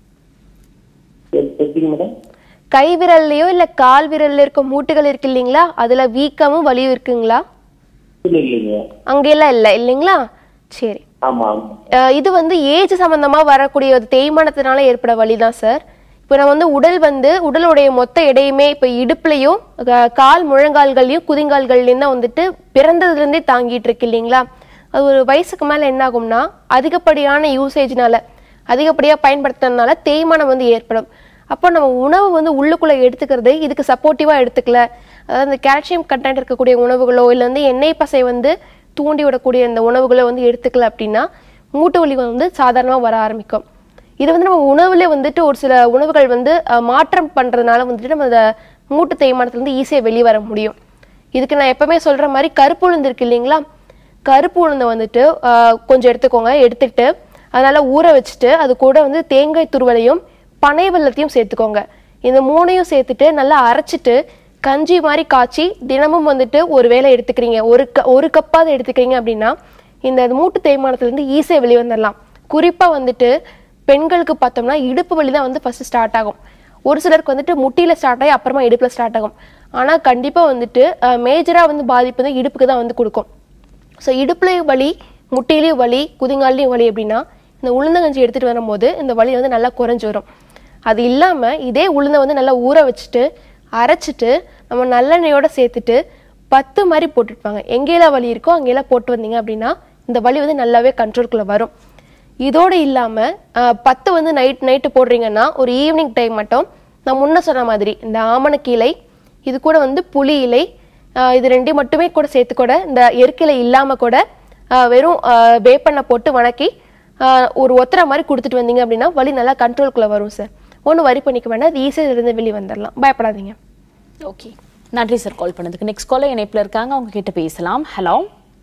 எப்படிங்க மேடம் கை விரல்லையோ இல்ல கால் விரல்ல இருக்க மூட்டுகள் இருக்கு இல்லைங்களா அதுல வீக்கமும் வலியும் இருக்குங்களா இல்லை இல்லைங்க அங்கெல்லாம் இல்லை இல்லைங்களா சரி ஆமா ஆமா அஹ் இது வந்து ஏஜ் சம்பந்தமா வரக்கூடிய ஒரு தேய்மானத்தினால ஏற்பட வலிதான் சார் இப்போ நம்ம வந்து உடல் வந்து உடலுடைய மொத்த எடையுமே இப்போ இடுப்புலையும் க- கால் முழங்கால்கள்லையும் குதிங்கால்கள்லையும் தான் வந்துட்டு பிறந்ததுல இருந்தே தாங்கிட்டு இருக்கு இல்லைங்களா அது ஒரு வயசுக்கு மேல என்ன ஆகும்னா அதிகப்படியான யூசேஜ்னால அதிகப்படியா பயன்படுத்துறதுனால தேய்மானம் வந்து ஏற்படும் அப்போ நம்ம உணவு வந்து உள்ளுக்குள்ள எடுத்துக்கிறது இதுக்கு சப்போர்ட்டிவா எடுத்துக்கல அதாவது இந்த கால்சியம் கண்டென்ட் இருக்கக்கூடிய உணவுகளோ இல்லை வந்து எண்ணெய் பசை வந்து தூண்டி விடக்கூடிய இந்த உணவுகளை வந்து எடுத்துக்கல அப்படின்னா மூட்டு வலி வந்து சாதாரணமாக வர ஆரம்பிக்கும் இது வந்து நம்ம உணவுல வந்துட்டு ஒரு சில உணவுகள் வந்து அஹ், மாற்றம் பண்றதுனால வந்துட்டு நம்ம அந்த மூட்டு தேய்மானத்துல இருந்து ஈஸியாக வெளியே வர முடியும் இதுக்கு நான் எப்பவுமே சொல்ற மாதிரி கருப்பு உளுந்து இருக்கு இல்லைங்களா கருப்பு உளுந்தை வந்துட்டு அஹ், கொஞ்சம் எடுத்துக்கோங்க எடுத்துட்டு அதனால ஊற வச்சுட்டு அது கூட வந்து தேங்காய் துருவலையும் பனை வெல்லத்தையும் சேர்த்துக்கோங்க இந்த மூணையும் சேர்த்துட்டு நல்லா அரைச்சிட்டு கஞ்சி மாதிரி காய்ச்சி தினமும் வந்துட்டு ஒரு வேளை எடுத்துக்கிறீங்க ஒரு க ஒரு கப்பாவது எடுத்துக்கிறீங்க அப்படின்னா இந்த மூட்டு தேய்மானத்துலேருந்து ஈஸியாக வெளியே வந்துடலாம் குறிப்பாக வந்துட்டு பெண்களுக்கு பார்த்தோம்னா இடுப்பு வலி தான் வந்து ஃபர்ஸ்ட் ஸ்டார்ட் ஆகும் ஒரு சிலருக்கு வந்துட்டு முட்டியில் ஸ்டார்ட் ஆகி அப்புறமா இடுப்பில் ஸ்டார்ட் ஆகும் ஆனால் கண்டிப்பாக வந்துட்டு மேஜராக வந்து பாதிப்பு வந்து இடுப்புக்கு தான் வந்து கொடுக்கும் ஸோ இடுப்புலையும் வலி முட்டிலையும் வலி குதிங்கால்லையும் வலி அப்படின்னா இந்த உளுந்தங்கஞ்சி எடுத்துகிட்டு வரும்போது இந்த வலி வந்து நல்லா குறைஞ்சு வரும் அது இல்லாமல் இதே உளுந்தை வந்து நல்லா ஊற வச்சுட்டு அரைச்சிட்டு நம்ம நல்லெண்ணெயோட சேர்த்துட்டு பத்து மாதிரி போட்டுருப்பாங்க எங்கேயெல்லாம் வலி இருக்கோ அங்கெல்லாம் போட்டு வந்தீங்க அப்படின்னா இந்த வலி வந்து நல்லாவே கண்ட்ரோல்குள்ளே வரும் இதோடு இல்லாமல் பத்து வந்து நைட் நைட்டு போடுறீங்கன்னா ஒரு ஈவினிங் டைம் மட்டும் நான் முன்ன சொன்ன மாதிரி இந்த ஆமணக்கு இலை இது கூட வந்து புளி இலை ஆஹ் இது ரெண்டையும் மட்டுமே கூட சேர்த்து கூட இந்த எருக்கிலை இல்லாமல் கூட ஆஹ் வெறும் ஆஹ் வேப்பெண்ணெய் போட்டு வணக்கி ஆஹ் ஒரு ஒத்தரை மாதிரி கொடுத்துட்டு வந்தீங்க அப்படின்னா வலி நல்லா கண்ட்ரோல்குள்ளே வரும் சார் ஒன்றும் வரி பண்ணிக்க வேண்டாம் அது ஈஸியாக இருந்து வெளியே வந்துடலாம் பயப்படாதீங்க ஓகே நன்றி சார் கால் பண்ணதுக்கு நெக்ஸ்ட் காலர் இணைப்புல இருக்காங்க அவங்க கிட்ட பேசலாம் ஹலோ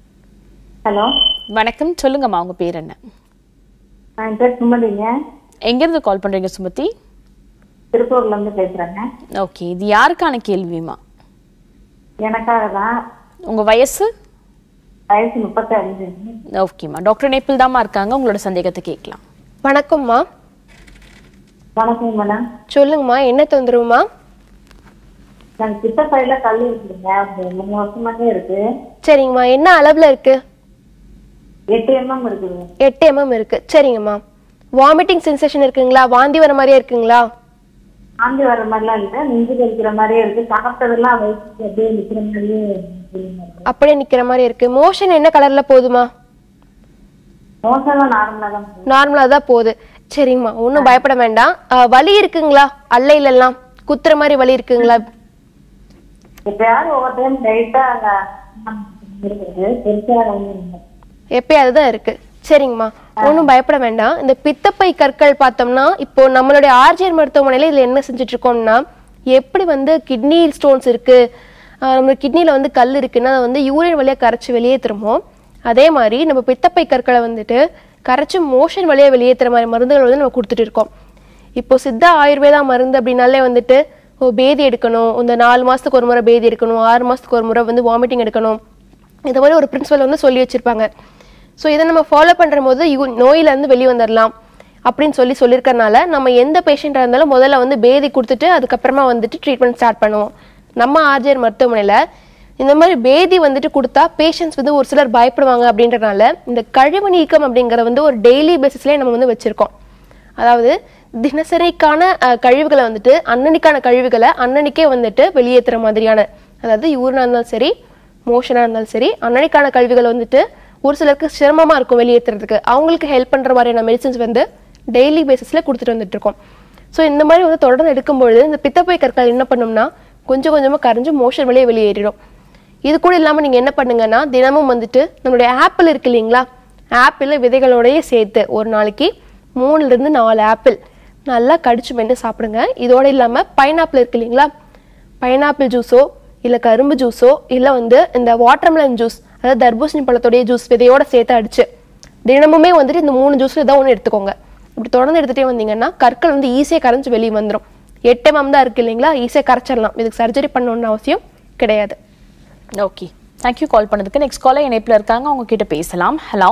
ஹலோ வணக்கம் சொல்லுங்கம்மா உங்க பேர் என்ன என் பேர் சுமதிங்க எங்க இருந்து கால் பண்றீங்க சுமதி திருப்பூர்ல இருந்து பேசுறேங்க ஓகே இது யாருக்கான கேள்விமா எனக்காக தான் உங்க வயசு வயசு முப்பத்தஞ்சு ஓகேம்மா டாக்டர் இணைப்பில் தாம்மா இருக்காங்க உங்களோட சந்தேகத்தை கேட்கலாம் வணக்கம்மா வணக்கம் மேடம் சொல்லுங்கம்மா என்ன தொந்தரவுமா நான் கிட்ட சைடுல கல் இருக்குதுங்க ஒரு மூணு வருஷமாவே இருக்கு சரிங்கம்மா என்ன அளவில் இருக்கு எட்டு எம்எம் இருக்குதுங்க எட்டு எம்எம் இருக்கு சரிங்கம்மா வாமிட்டிங் சென்சேஷன் இருக்குங்களா வாந்தி வர மாதிரியே இருக்குங்களா ஆந்தி வர மாதிரிலாம் இல்ல நெஞ்சு கழிக்கிற மாதிரியே இருக்கு சாப்பிட்டதெல்லாம் வயிற்று அப்படியே நிக்கிற மாதிரியே அப்படியே நிக்கிற மாதிரி இருக்கு மோஷன் என்ன கலர்ல போகுதுமா மோசம்லாம் நார்மலா தான் போகுது. நார்மலா தான் போகுது சரிங்கம்மா ஒன்றும் பயப்பட வேண்டாம் அஹ், வலி இருக்குங்களா அல்லையில எல்லாம் குத்துற மாதிரி வலி இருக்குங்களா எப்பயாவது ஒவ்வொரு டைம் லைட்டா அந்த இருக்குது பெருசா வந்து எப்பயாவது தான் இருக்கு சரிங்கம்மா ஒன்றும் பயப்பட வேண்டாம் இந்த பித்தப்பை கற்கள் பார்த்தோம்னா இப்போ நம்மளுடைய ஆர்ஜிஆர் மருத்துவமனையில இதுல என்ன செஞ்சுட்டு இருக்கோம்னா எப்படி வந்து கிட்னி ஸ்டோன்ஸ் இருக்கு ஆஹ் நம்ம கிட்னில வந்து கல் இருக்குன்னா அதை வந்து யூரின் வழியா கரைச்சு வெளியேற்றுறோமோ அதே மாதிரி நம்ம பித்தப்பை கற்களை வந்துட்டு கரைச்சு மோஷன் வழியா வெளியேற்றுற மாதிரி மருந்துகள் வந்து நம்ம கொடுத்துட்டு இருக்கோம் இப்போ சித்தா ஆயுர்வேதா மருந்து அப்படின்னாலே வந்துட்டு ஓ பேதி எடுக்கணும் இந்த நாலு மாசத்துக்கு ஒரு முறை பேதி எடுக்கணும் ஆறு மாசத்துக்கு ஒரு முறை வந்து வாமிட்டிங் எடுக்கணும் இந்த மாதிரி ஒரு பிரின்சிபல் வந்து சொல்லி வச்சிருப்பாங்க ஸோ இதை நம்ம ஃபாலோ பண்ணுற போது யூ- நோயில இருந்து வெளியே வந்துடலாம் அப்படின்னு சொல்லி சொல்லியிருக்கறனால நம்ம எந்த பேஷண்ட்டாக இருந்தாலும் முதல்ல வந்து பேதி கொடுத்துட்டு அதுக்கப்புறமா வந்துட்டு ட்ரீட்மெண்ட் ஸ்டார்ட் பண்ணுவோம் நம்ம ஆர்ஜிஆர் மருத்துவமனையில் இந்த மாதிரி பேதி வந்துட்டு கொடுத்தா பேஷண்ட்ஸ் வந்து ஒரு சிலர் பயப்படுவாங்க அப்படின்றனால இந்த கழிவு நீக்கம் அப்படிங்கிற வந்து ஒரு டெய்லி பேசிஸ்லேயே நம்ம வந்து வச்சிருக்கோம் அதாவது தினசரிக்கான அஹ், கழிவுகளை வந்துட்டு அன்னன்னைக்கான கழிவுகளை அன்னன்னைக்கே வந்துட்டு வெளியேற்றுற மாதிரியான அதாவது யூரினா இருந்தாலும் சரி மோஷனாக இருந்தாலும் சரி அன்னன்னைக்கான கழிவுகளை வந்துட்டு ஒரு சிலருக்கு சிரமமா இருக்கும் வெளியேற்றுறதுக்கு அவங்களுக்கு ஹெல்ப் பண்ற மாதிரியான மெடிசின்ஸ் வந்து டெய்லி பேசிஸ்ல கொடுத்துட்டு வந்துட்டு இருக்கோம் ஸோ இந்த மாதிரி வந்து தொடர்ந்து எடுக்கும்பொழுது இந்த பித்தப்பை கற்கள் என்ன பண்ணும்னா கொஞ்சம் கொஞ்சமா கரைஞ்சு மோஷன் வழியே வெளியேறிடும் இது கூட இல்லாம நீங்க என்ன பண்ணுங்கன்னா தினமும் வந்துட்டு நம்மளுடைய ஆப்பிள் இருக்கு இல்லைங்களா ஆப்பிள் விதைகளோடயே சேர்த்து ஒரு நாளைக்கு மூணுல இருந்து நாலு ஆப்பிள் நல்லா கடிச்சு மென்று சாப்பிடுங்க இதோட இல்லாம பைனாப்பிள் இருக்கு இல்லைங்களா பைனாப்பிள் ஜூஸோ இல்ல கரும்பு ஜூஸோ இல்ல வந்து இந்த வாட்டர்மெலன் ஜூஸ் அதாவது தர்பூசணி பழத்தோடைய ஜூஸ் விதையோட சேர்த்து அடிச்சு தினமுமே வந்துட்டு இந்த மூணு ஜூஸ்ல ஏதாவது ஒன்று எடுத்துக்கோங்க இப்படி தொடர்ந்து எடுத்துட்டே வந்தீங்கன்னா கற்கள் வந்து ஈஸியாக கரைஞ்சு வெளியே வந்துடும் எட்டு எம்எம் தான் இருக்கு இல்லைங்களா ஈஸியாக கரைச்சிடலாம் இதுக்கு சர்ஜரி பண்ணணும்னு அவசியம் கிடையாது ஓகே தேங்க்யூ கால் பண்ணதுக்கு நெக்ஸ்ட் காலர் இணைப்பில் இருக்காங்க அவங்க கிட்ட பேசலாம் ஹலோ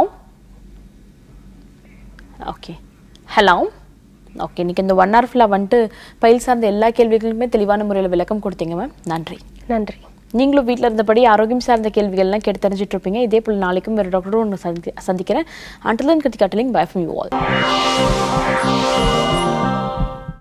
ஓகே ஹலோ ஓகே இன்னைக்கு இந்த ஒன் ஹவர் ஃபுல்லாக வந்துட்டு பயில் சார்ந்த எல்லா கேள்விகளுக்குமே தெளிவான முறையில் விளக்கம் கொடுத்தீங்க மேம் நன்றி நன்றி நீங்களும் வீட்டில் இருந்தபடி ஆரோக்கியம் சார்ந்த கேள்விகள்லாம் கேட்டு தெரிஞ்சுட்டு இருப்பீங்க இதே போல் நாளைக்கும் வேறு டாக்டரும் ஒன்று சந்தி சந்திக்கிறேன் அண்டர்லன் கத்தி கட்டலிங் பை ஃப்ரம் யூ ஆல்